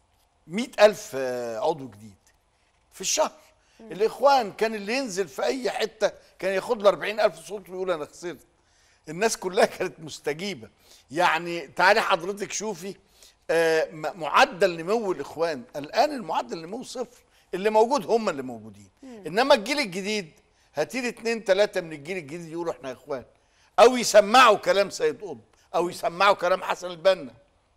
مئة ألف آه، عضو جديد في الشهر الإخوان كان اللي ينزل في أي حتة كان ياخد له 40 ألف صوت ويقول أنا خسرت الناس كلها كانت مستجيبة يعني تعالي حضرتك شوفي آه، م- معدل نمو الإخوان الآن المعدل نمو صفر اللي موجود هم اللي موجودين إنما الجيل الجديد هتيجي اتنين تلاتة من الجيل الجديد يقولوا احنا إخوان أو يسمعوا كلام سيد قطب أو يسمعوا كلام حسن البنا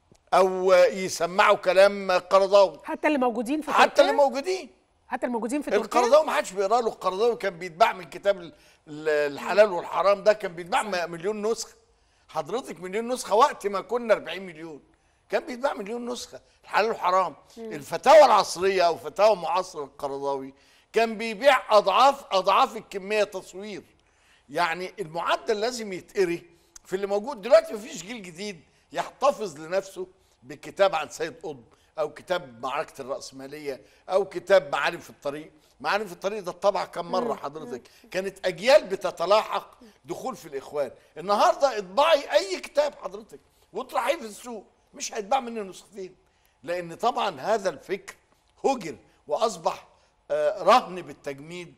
أو يسمعوا كلام قرضاوي حتى اللي موجودين في حتى تركيا اللي موجودين حتى الموجودين في تركيا القرضاوي ما حدش بيقرا له القرضاوي كان بيتباع من كتاب ال- ال- الحلال والحرام ده كان بيتباع م- مليون نسخه حضرتك مليون نسخه وقت ما كنا 40 مليون كان بيتباع مليون نسخه الحلال والحرام الفتاوى العصريه او فتاوى معاصره القرضاوي كان بيبيع اضعاف اضعاف الكميه تصوير يعني المعدل لازم يتقري في اللي موجود دلوقتي مفيش جيل جديد يحتفظ لنفسه بكتاب عن سيد قطب او كتاب معركه الراسماليه او كتاب معارف الطريق معارف الطريق ده الطبع كم مره حضرتك كانت اجيال بتتلاحق دخول في الاخوان النهارده اطبعي اي كتاب حضرتك واطرحيه في السوق مش هيتباع منه نسختين لان طبعا هذا الفكر هجر واصبح آه، رهن بالتجميد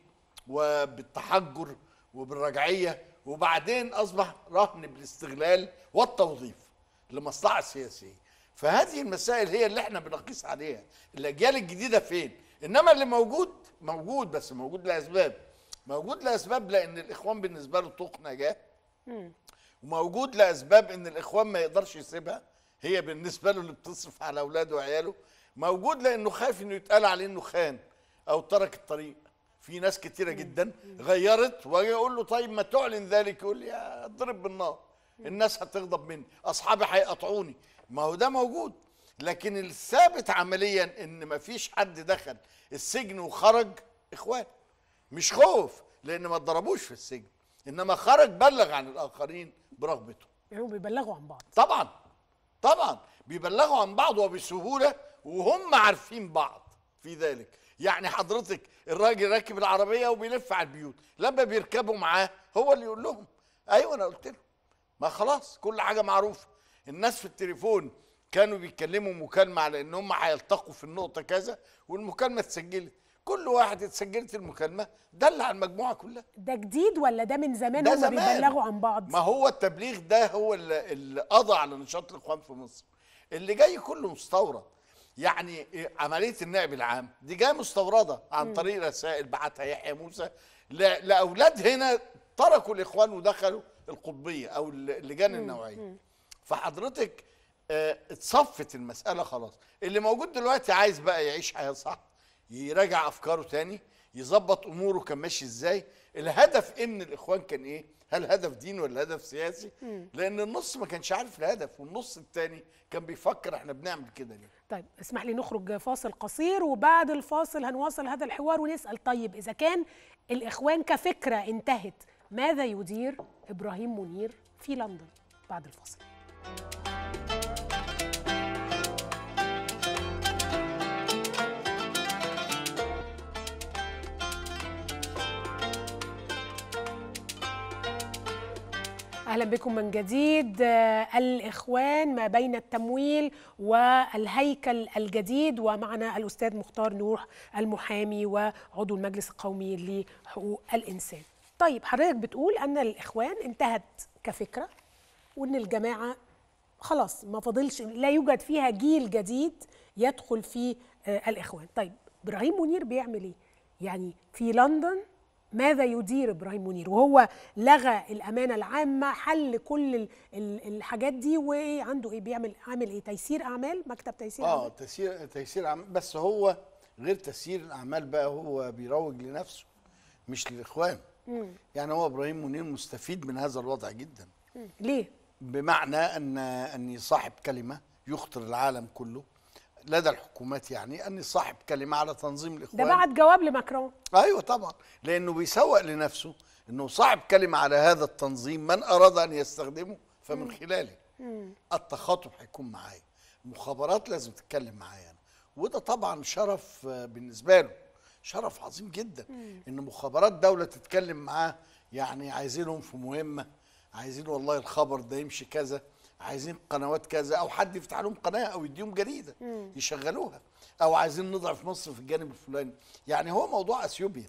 وبالتحجر وبالرجعيه وبعدين اصبح رهن بالاستغلال والتوظيف لمصلحه سياسيه فهذه المسائل هي اللي احنا بنقيس عليها الاجيال الجديده فين انما اللي موجود موجود بس موجود لاسباب موجود لاسباب لان الاخوان بالنسبه له طوق نجاه وموجود لاسباب ان الاخوان ما يقدرش يسيبها هي بالنسبه له اللي بتصرف على اولاده وعياله موجود لانه خايف انه يتقال عليه انه خان او ترك الطريق في ناس كتيره جدا غيرت واجي اقول له طيب ما تعلن ذلك يقول لي يا اضرب بالنار الناس هتغضب مني اصحابي هيقطعوني ما هو ده موجود لكن الثابت عمليا ان ما فيش حد دخل السجن وخرج اخوان مش خوف لان ما اتضربوش في السجن انما خرج بلغ عن الاخرين برغبته يعني هم بيبلغوا عن بعض طبعا طبعا بيبلغوا عن بعض وبسهوله وهم عارفين بعض في ذلك يعني حضرتك الراجل راكب العربيه وبيلف على البيوت لما بيركبوا معاه هو اللي يقول لهم ايوه انا قلت لهم ما خلاص كل حاجه معروفه الناس في التليفون كانوا بيتكلموا مكالمه على ان هم هيلتقوا في النقطه كذا والمكالمه اتسجلت كل واحد اتسجلت المكالمه دل على المجموعه كلها ده جديد ولا ده من زمان ده هم زمان. بيبلغوا عن بعض ما هو التبليغ ده هو اللي, اللي قضى على نشاط الاخوان في مصر اللي جاي كله مستورد يعني إيه عمليه النائب العام دي جايه مستورده عن طريق رسائل بعتها يحيى موسى ل- لاولاد هنا تركوا الاخوان ودخلوا القطبيه او اللجان النوعيه فحضرتك آه، اتصفت المساله خلاص اللي موجود دلوقتي عايز بقى يعيش حياه صح يراجع افكاره تاني يظبط اموره كان ماشي ازاي الهدف ان الاخوان كان ايه هل هدف دين ولا هدف سياسي لان النص ما كانش عارف الهدف والنص التاني كان بيفكر احنا بنعمل كده ليه طيب اسمح لي نخرج فاصل قصير وبعد الفاصل هنواصل هذا الحوار ونسال طيب اذا كان الاخوان كفكره انتهت ماذا يدير ابراهيم منير في لندن بعد الفاصل اهلا بكم من جديد آه، الاخوان ما بين التمويل والهيكل الجديد ومعنا الاستاذ مختار نوح المحامي وعضو المجلس القومي لحقوق الانسان طيب حضرتك بتقول ان الاخوان انتهت كفكره وان الجماعه خلاص ما فاضلش لا يوجد فيها جيل جديد يدخل في آه، الاخوان طيب ابراهيم منير بيعمل ايه يعني في لندن ماذا يدير ابراهيم منير وهو لغى الامانه العامه حل كل ال- ال- الحاجات دي وعنده ايه بيعمل عامل ايه تيسير اعمال مكتب تيسير اه اعمال تيسير تيسير عم بس هو غير تسيير الاعمال بقى هو بيروج لنفسه مش للاخوان يعني هو ابراهيم منير مستفيد من هذا الوضع جدا مم. ليه بمعنى ان اني صاحب كلمه يخطر العالم كله لدى الحكومات يعني اني صاحب كلمه على تنظيم ده الاخوان بعت جواب لماكرون ايوه طبعا لانه بيسوق لنفسه انه صاحب كلمه على هذا التنظيم من اراد ان يستخدمه فمن خلاله التخاطب هيكون معايا المخابرات لازم تتكلم معايا انا وده طبعا شرف آه، بالنسبه له شرف عظيم جدا ان مخابرات دوله تتكلم معاه يعني عايزينهم في مهمه عايزين والله الخبر ده يمشي كذا عايزين قنوات كذا او حد يفتح لهم قناه او يديهم جريده يشغلوها او عايزين نضعف مصر في الجانب الفلاني يعني هو موضوع اثيوبيا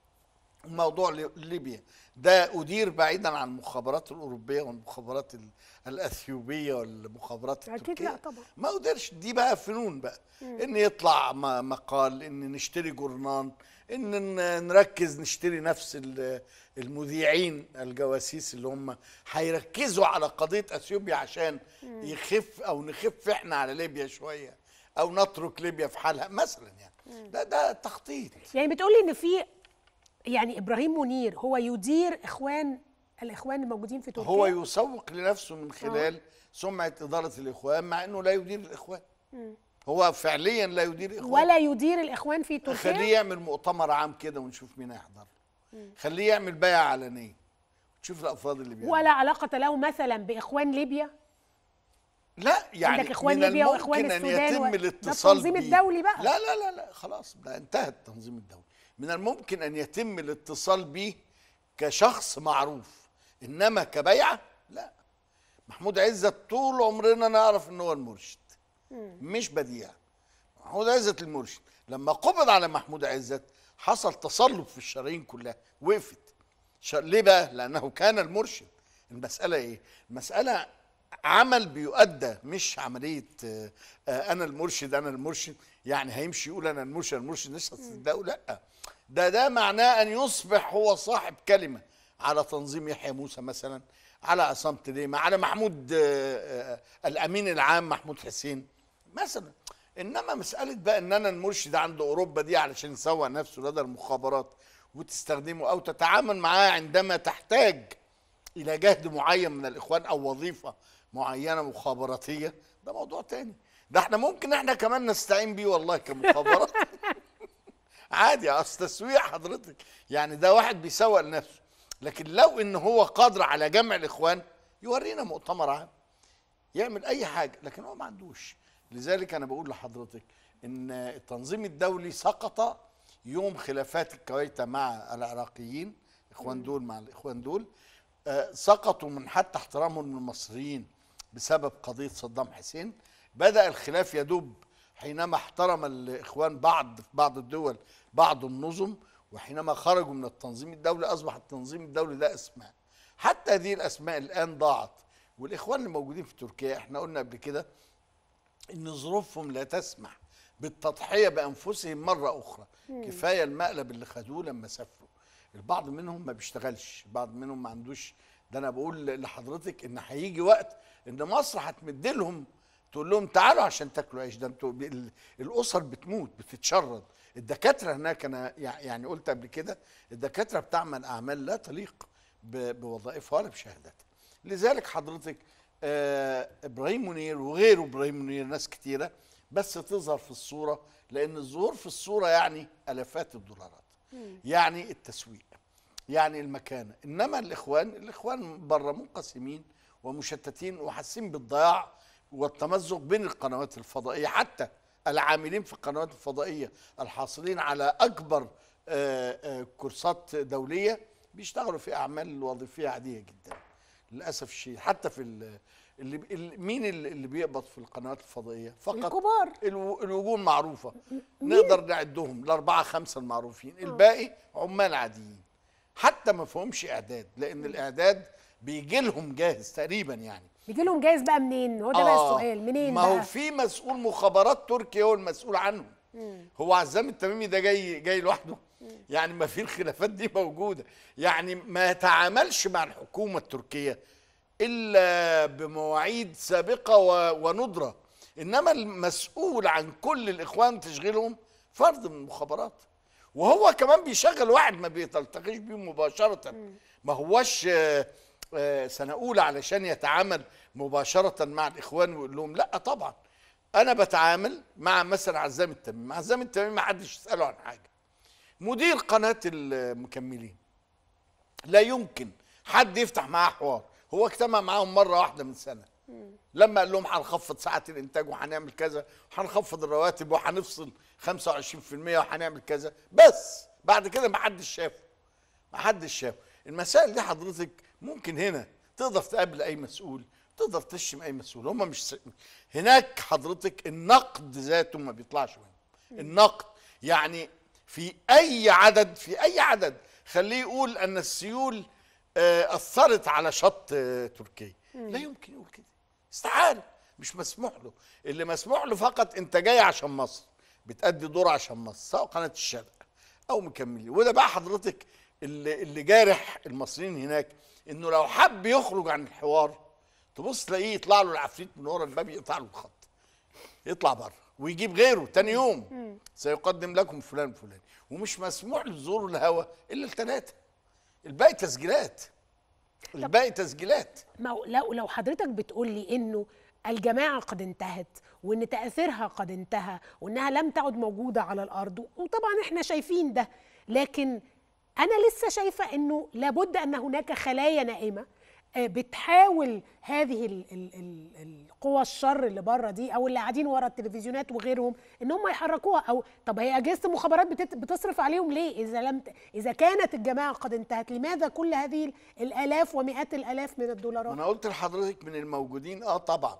موضوع لي- ليبيا ده أدير بعيدا عن المخابرات الأوروبية والمخابرات ال- الأثيوبية والمخابرات أكيد التركية لا طبعا. ما قدرش دي بقى فنون بقى إن يطلع م- مقال إن نشتري جورنان إن ن- نركز نشتري نفس ال- المذيعين الجواسيس اللي هم هيركزوا على قضية أثيوبيا عشان يخف أو نخف إحنا على ليبيا شوية أو نترك ليبيا في حالها مثلا يعني ده ده تخطيط يعني بتقولي ان في يعني ابراهيم منير هو يدير اخوان الاخوان الموجودين في تركيا هو يسوق لنفسه من خلال سمعة إدارة الإخوان مع إنه لا يدير الإخوان هو فعليا لا يدير الإخوان ولا يدير الاخوان في خليه تركيا يعمل مؤتمر عام كده ونشوف مين هيحضر خليه يعمل بيعة علنية تشوف الأفراد اللي بيعمل ولا علاقه له مثلا باخوان ليبيا لا يعني عندك إخوان من ليبيا وإخوان الممكن أن السودان يتم و- ده الاتصال التنظيم بيه. الدولي بقى. لا لا لا لا خلاص ده انتهى التنظيم الدولي من الممكن أن يتم الاتصال به كشخص معروف إنما كبيعة لا محمود عزت طول عمرنا نعرف ان هو المرشد مش بديع محمود عزت المرشد لما قبض على محمود عزت حصل تصلب في الشرايين كلها وقفت ش- ليه بقى لانه كان المرشد المساله ايه المساله عمل بيؤدى مش عمليه آه، آه، انا المرشد انا المرشد يعني هيمشي يقول انا المرشد المرشد الناس هتصدقه لا ده ده معناه ان يصبح هو صاحب كلمه على تنظيم يحيى موسى مثلا على عصام تليمة على محمود آه، آه، الامين العام محمود حسين مثلا انما مساله بقى ان انا المرشد عند اوروبا دي علشان يسوق نفسه لدى المخابرات وتستخدمه او تتعامل معاه عندما تحتاج الى جهد معين من الاخوان او وظيفه معينه مخابراتيه ده موضوع تاني ده احنا ممكن احنا كمان نستعين بيه والله كمخابرات عادي اصل تسويق حضرتك يعني ده واحد بيسوق لنفسه لكن لو ان هو قادر على جمع الاخوان يورينا مؤتمر عام يعمل اي حاجه لكن هو ما عندوش لذلك انا بقول لحضرتك ان التنظيم الدولي سقط يوم خلافات الكويت مع العراقيين الاخوان دول مع الاخوان دول آه، سقطوا من حتى احترامهم للمصريين بسبب قضيه صدام حسين بدا الخلاف يدب حينما احترم الاخوان بعض في بعض الدول بعض النظم وحينما خرجوا من التنظيم الدولي اصبح التنظيم الدولي ده اسماء حتى هذه الاسماء الان ضاعت والاخوان اللي موجودين في تركيا احنا قلنا قبل كده ان ظروفهم لا تسمح بالتضحيه بانفسهم مره اخرى كفايه المقلب اللي خدوه لما سافروا البعض منهم ما بيشتغلش البعض منهم ما عندوش ده انا بقول لحضرتك ان هيجي وقت ان مصر هتمد لهم تقول لهم تعالوا عشان تاكلوا عيش ده انتوا ال- الاسر بتموت بتتشرد الدكاتره هناك انا يع- يعني قلت قبل كده الدكاتره بتعمل اعمال لا تليق ب- بوظائفها ولا بشهاداتها لذلك حضرتك آه ابراهيم منير وغيره ابراهيم منير ناس كتيره بس تظهر في الصوره لان الظهور في الصوره يعني الافات الدولارات يعني التسويق يعني المكانه انما الاخوان الاخوان بره منقسمين ومشتتين وحاسين بالضياع والتمزق بين القنوات الفضائيه حتى العاملين في القنوات الفضائيه الحاصلين على اكبر آه، آه، كورسات دوليه بيشتغلوا في اعمال وظيفيه عاديه جدا للاسف الشديد حتى في ال- اللي اللي- مين اللي اللي بيقبض في القنوات الفضائيه فقط الكبار الو- الوجوه معروفه نقدر نعدهم الاربعه خمسه المعروفين الباقي عمال عاديين حتى ما فيهمش اعداد لان الاعداد بيجي لهم جاهز تقريبا يعني بيجي لهم جايز بقى منين هو ده بقى آه، السؤال منين ما بقى هو في مسؤول مخابرات تركيا هو المسؤول عنهم هو عزام التميمي ده جاي جاي لوحده يعني ما في الخلافات دي موجوده يعني ما يتعاملش مع الحكومه التركيه الا بمواعيد سابقه و- وندره انما المسؤول عن كل الاخوان تشغيلهم فرد من المخابرات وهو كمان بيشغل واحد ما بيتلتقيش بيه مباشره ما هوش آه، آه، سنه اولى علشان يتعامل مباشره مع الاخوان ويقول لهم لا طبعا انا بتعامل مع مثلا عزام التميمي عزام التميمي ما حدش يساله عن حاجه مدير قناه المكملين لا يمكن حد يفتح معاه حوار هو اجتمع معاهم مره واحده من سنه لما قال لهم هنخفض ساعات الانتاج وهنعمل كذا وهنخفض الرواتب وهنفصل 25% وهنعمل كذا بس بعد كده ما حدش شافه ما حدش شافه المسائل دي حضرتك ممكن هنا تقدر تقابل اي مسؤول تقدر تشتم اي مسؤول هم مش س... هناك حضرتك النقد ذاته ما بيطلعش منهم النقد يعني في اي عدد في اي عدد خليه يقول ان السيول آه، اثرت على شط آه، تركيا لا يمكن يقول كده استحاله مش مسموح له اللي مسموح له فقط انت جاي عشان مصر بتأدي دور عشان مصر سواء قناه الشرق او مكملين وده بقى حضرتك اللي, اللي جارح المصريين هناك انه لو حب يخرج عن الحوار تبص تلاقيه يطلع له العفريت من ورا الباب يقطع له الخط يطلع بره ويجيب غيره تاني يوم سيقدم لكم فلان فلان ومش مسموح لظهور الهوا الا الثلاثه الباقي تسجيلات الباقي تسجيلات ما هو لو لو حضرتك بتقول لي انه الجماعه قد انتهت وان تاثيرها قد انتهى وانها لم تعد موجوده على الارض وطبعا احنا شايفين ده لكن انا لسه شايفه انه لابد ان هناك خلايا نائمه آه، بتحاول هذه ال ال ال القوى الشر اللي بره دي او اللي قاعدين ورا التلفزيونات وغيرهم ان هم يحركوها او طب هي اجهزه المخابرات بتت- بتصرف عليهم ليه اذا لم ت- اذا كانت الجماعه قد انتهت لماذا كل هذه ال- الالاف ومئات الالاف من ما الدولارات انا قلت لحضرتك من الموجودين اه طبعا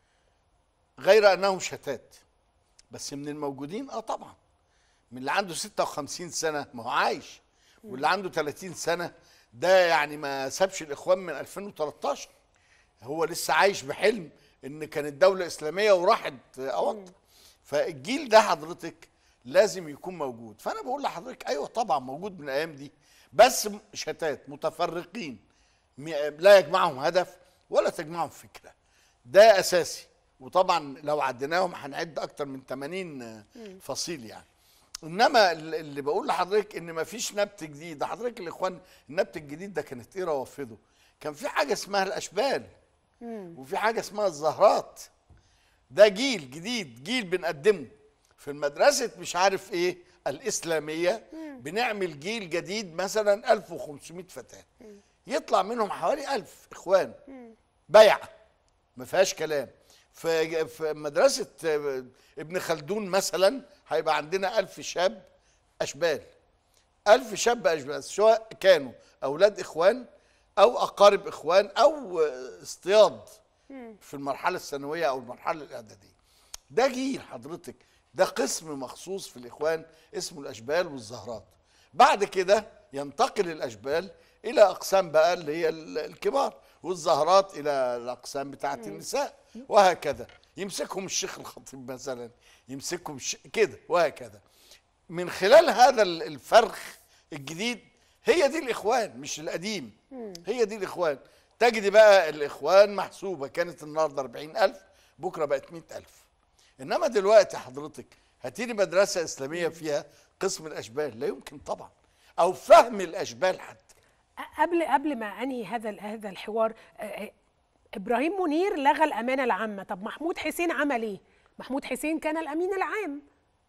غير انهم شتات بس من الموجودين اه طبعا من اللي عنده 56 سنه ما هو عايش واللي عنده 30 سنه ده يعني ما سابش الاخوان من 2013 هو لسه عايش بحلم ان كانت دوله اسلاميه وراحت اوض فالجيل ده حضرتك لازم يكون موجود فانا بقول لحضرتك ايوه طبعا موجود من الايام دي بس شتات متفرقين م- لا يجمعهم هدف ولا تجمعهم فكره ده اساسي وطبعا لو عديناهم هنعد اكتر من 80 فصيل يعني انما ال- اللي بقول لحضرتك ان مفيش نبت جديد ده حضرتك الاخوان النبت الجديد ده كانت ايه روافده كان في حاجه اسمها الاشبال وفي حاجه اسمها الزهرات ده جيل جديد جيل بنقدمه في المدرسة مش عارف ايه الإسلامية بنعمل جيل جديد مثلا 1500 فتاة يطلع منهم حوالي 1000 إخوان بيعة ما فيهاش كلام في في مدرسة آه، ابن خلدون مثلا هيبقى عندنا ألف شاب أشبال ألف شاب أشبال سواء كانوا أولاد إخوان أو أقارب إخوان أو آه، اصطياد في المرحلة الثانوية أو المرحلة الإعدادية ده جيل حضرتك ده قسم مخصوص في الإخوان اسمه الأشبال والزهرات بعد كده ينتقل الأشبال إلى أقسام بقى اللي هي ال- الكبار والزهرات إلى الأقسام بتاعة النساء وهكذا يمسكهم الشيخ الخطيب مثلا يمسكهم الش... كده وهكذا من خلال هذا ال- الفرخ الجديد هي دي الإخوان مش القديم هي دي الإخوان تجد بقى الإخوان محسوبة كانت النهاردة 40000 بكرة بقت 100000 إنما دلوقتي حضرتك هاتيلي مدرسه اسلاميه فيها قسم الاشبال لا يمكن طبعا او فهم الاشبال حتى قبل قبل ما انهي هذا ال- هذا الحوار آه، آه، ابراهيم منير لغى الامانه العامه طب محمود حسين عمل ايه محمود حسين كان الامين العام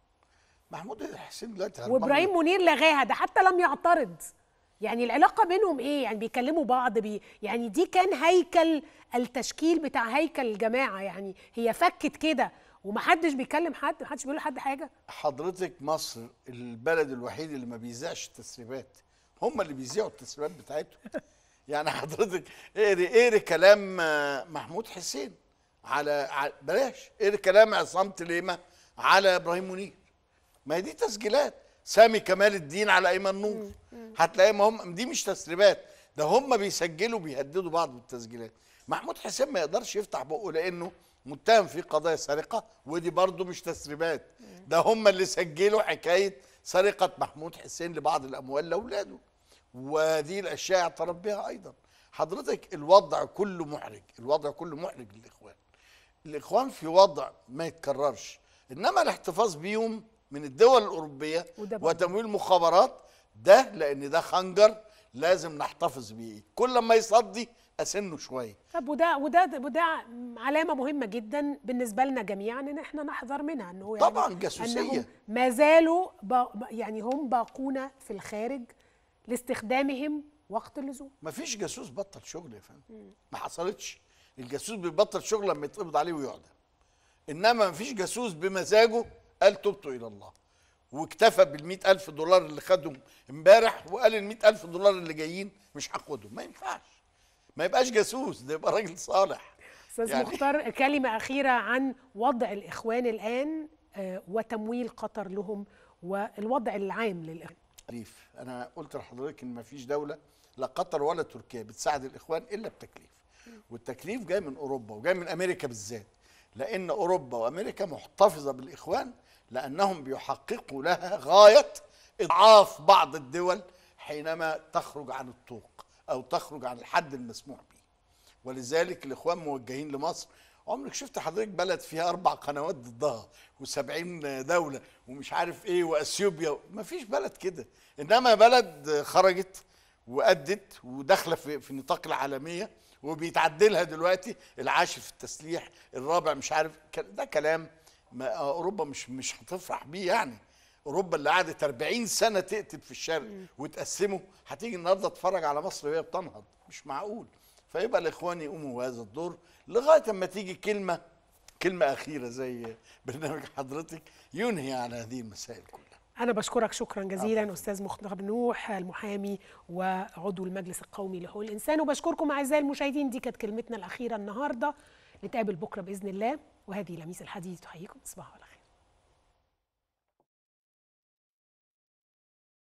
محمود حسين دلوقتي وابراهيم منير لغاها ده حتى لم يعترض يعني العلاقه بينهم ايه يعني بيكلموا بعض بي يعني دي كان هيكل التشكيل بتاع هيكل الجماعه يعني هي فكت كده ومحدش بيكلم حد محدش بيقول لحد حاجه حضرتك مصر البلد الوحيد اللي ما بيذاعش التسريبات هم اللي بيذيعوا التسريبات بتاعتهم يعني حضرتك اقري اقري كلام آه، محمود حسين على على- بلاش اقري كلام عصام تليمه على ابراهيم منير ما هي دي تسجيلات سامي كمال الدين على ايمن نور هتلاقي ما هم دي مش تسريبات ده هم بيسجلوا بيهددوا بعض بالتسجيلات محمود حسين ما يقدرش يفتح بقه لانه متهم في قضايا سرقه ودي برضه مش تسريبات ده هم اللي سجلوا حكايه سرقه محمود حسين لبعض الاموال لاولاده وهذه الاشياء اعترف بها ايضا حضرتك الوضع كله محرج الوضع كله محرج للاخوان الاخوان في وضع ما يتكررش انما الاحتفاظ بيهم من الدول الاوروبيه وده برضه. وتمويل مخابرات ده لان ده خنجر لازم نحتفظ بيه كل ما يصدي اسنه شويه طب وده وده وده علامه مهمه جدا بالنسبه لنا جميعا ان احنا نحذر منها انه يعني طبعاً جاسوسية. انهم ما زالوا با يعني هم باقون في الخارج لاستخدامهم وقت اللزوم ما فيش جاسوس بطل شغل يا فندم ما حصلتش الجاسوس بيبطل شغل لما يتقبض عليه ويعدم انما ما فيش جاسوس بمزاجه قال تبت الى الله واكتفى بال ألف دولار اللي خدهم امبارح وقال ال ألف دولار اللي جايين مش هاخدهم ما ينفعش ما يبقاش جاسوس ده يبقى راجل صالح استاذ يعني- مختار كلمه اخيره عن وضع الاخوان الان آه، وتمويل قطر لهم والوضع العام للاخوان تكليف انا قلت لحضرتك ان ما فيش دوله لا قطر ولا تركيا بتساعد الاخوان الا بتكليف والتكليف جاي من اوروبا وجاي من امريكا بالذات لان اوروبا وامريكا محتفظه بالاخوان لانهم بيحققوا لها غايه اضعاف بعض الدول حينما تخرج عن الطوق او تخرج عن الحد المسموح به ولذلك الاخوان موجهين لمصر عمرك شفت حضرتك بلد فيها اربع قنوات ضدها و70 دوله ومش عارف ايه واثيوبيا ما فيش بلد كده انما بلد خرجت وادت وداخله في, في نطاق العالميه وبيتعدلها دلوقتي العاشر في التسليح الرابع مش عارف ك- ده كلام ما اوروبا مش مش هتفرح بيه يعني اوروبا اللي قعدت 40 سنه تقتل في الشرق وتقسمه هتيجي النهارده تتفرج على مصر وهي بتنهض مش معقول فيبقى الاخوان يقوموا بهذا الدور لغايه اما تيجي كلمه كلمه اخيره زي برنامج حضرتك ينهي على هذه المسائل كلها انا بشكرك شكرا جزيلا استاذ مختار نوح المحامي وعضو المجلس القومي لحقوق الانسان وبشكركم اعزائي المشاهدين دي كانت كلمتنا الاخيره النهارده نتقابل بكره باذن الله وهذه لميس الحديث تحييكم تصبحوا على خير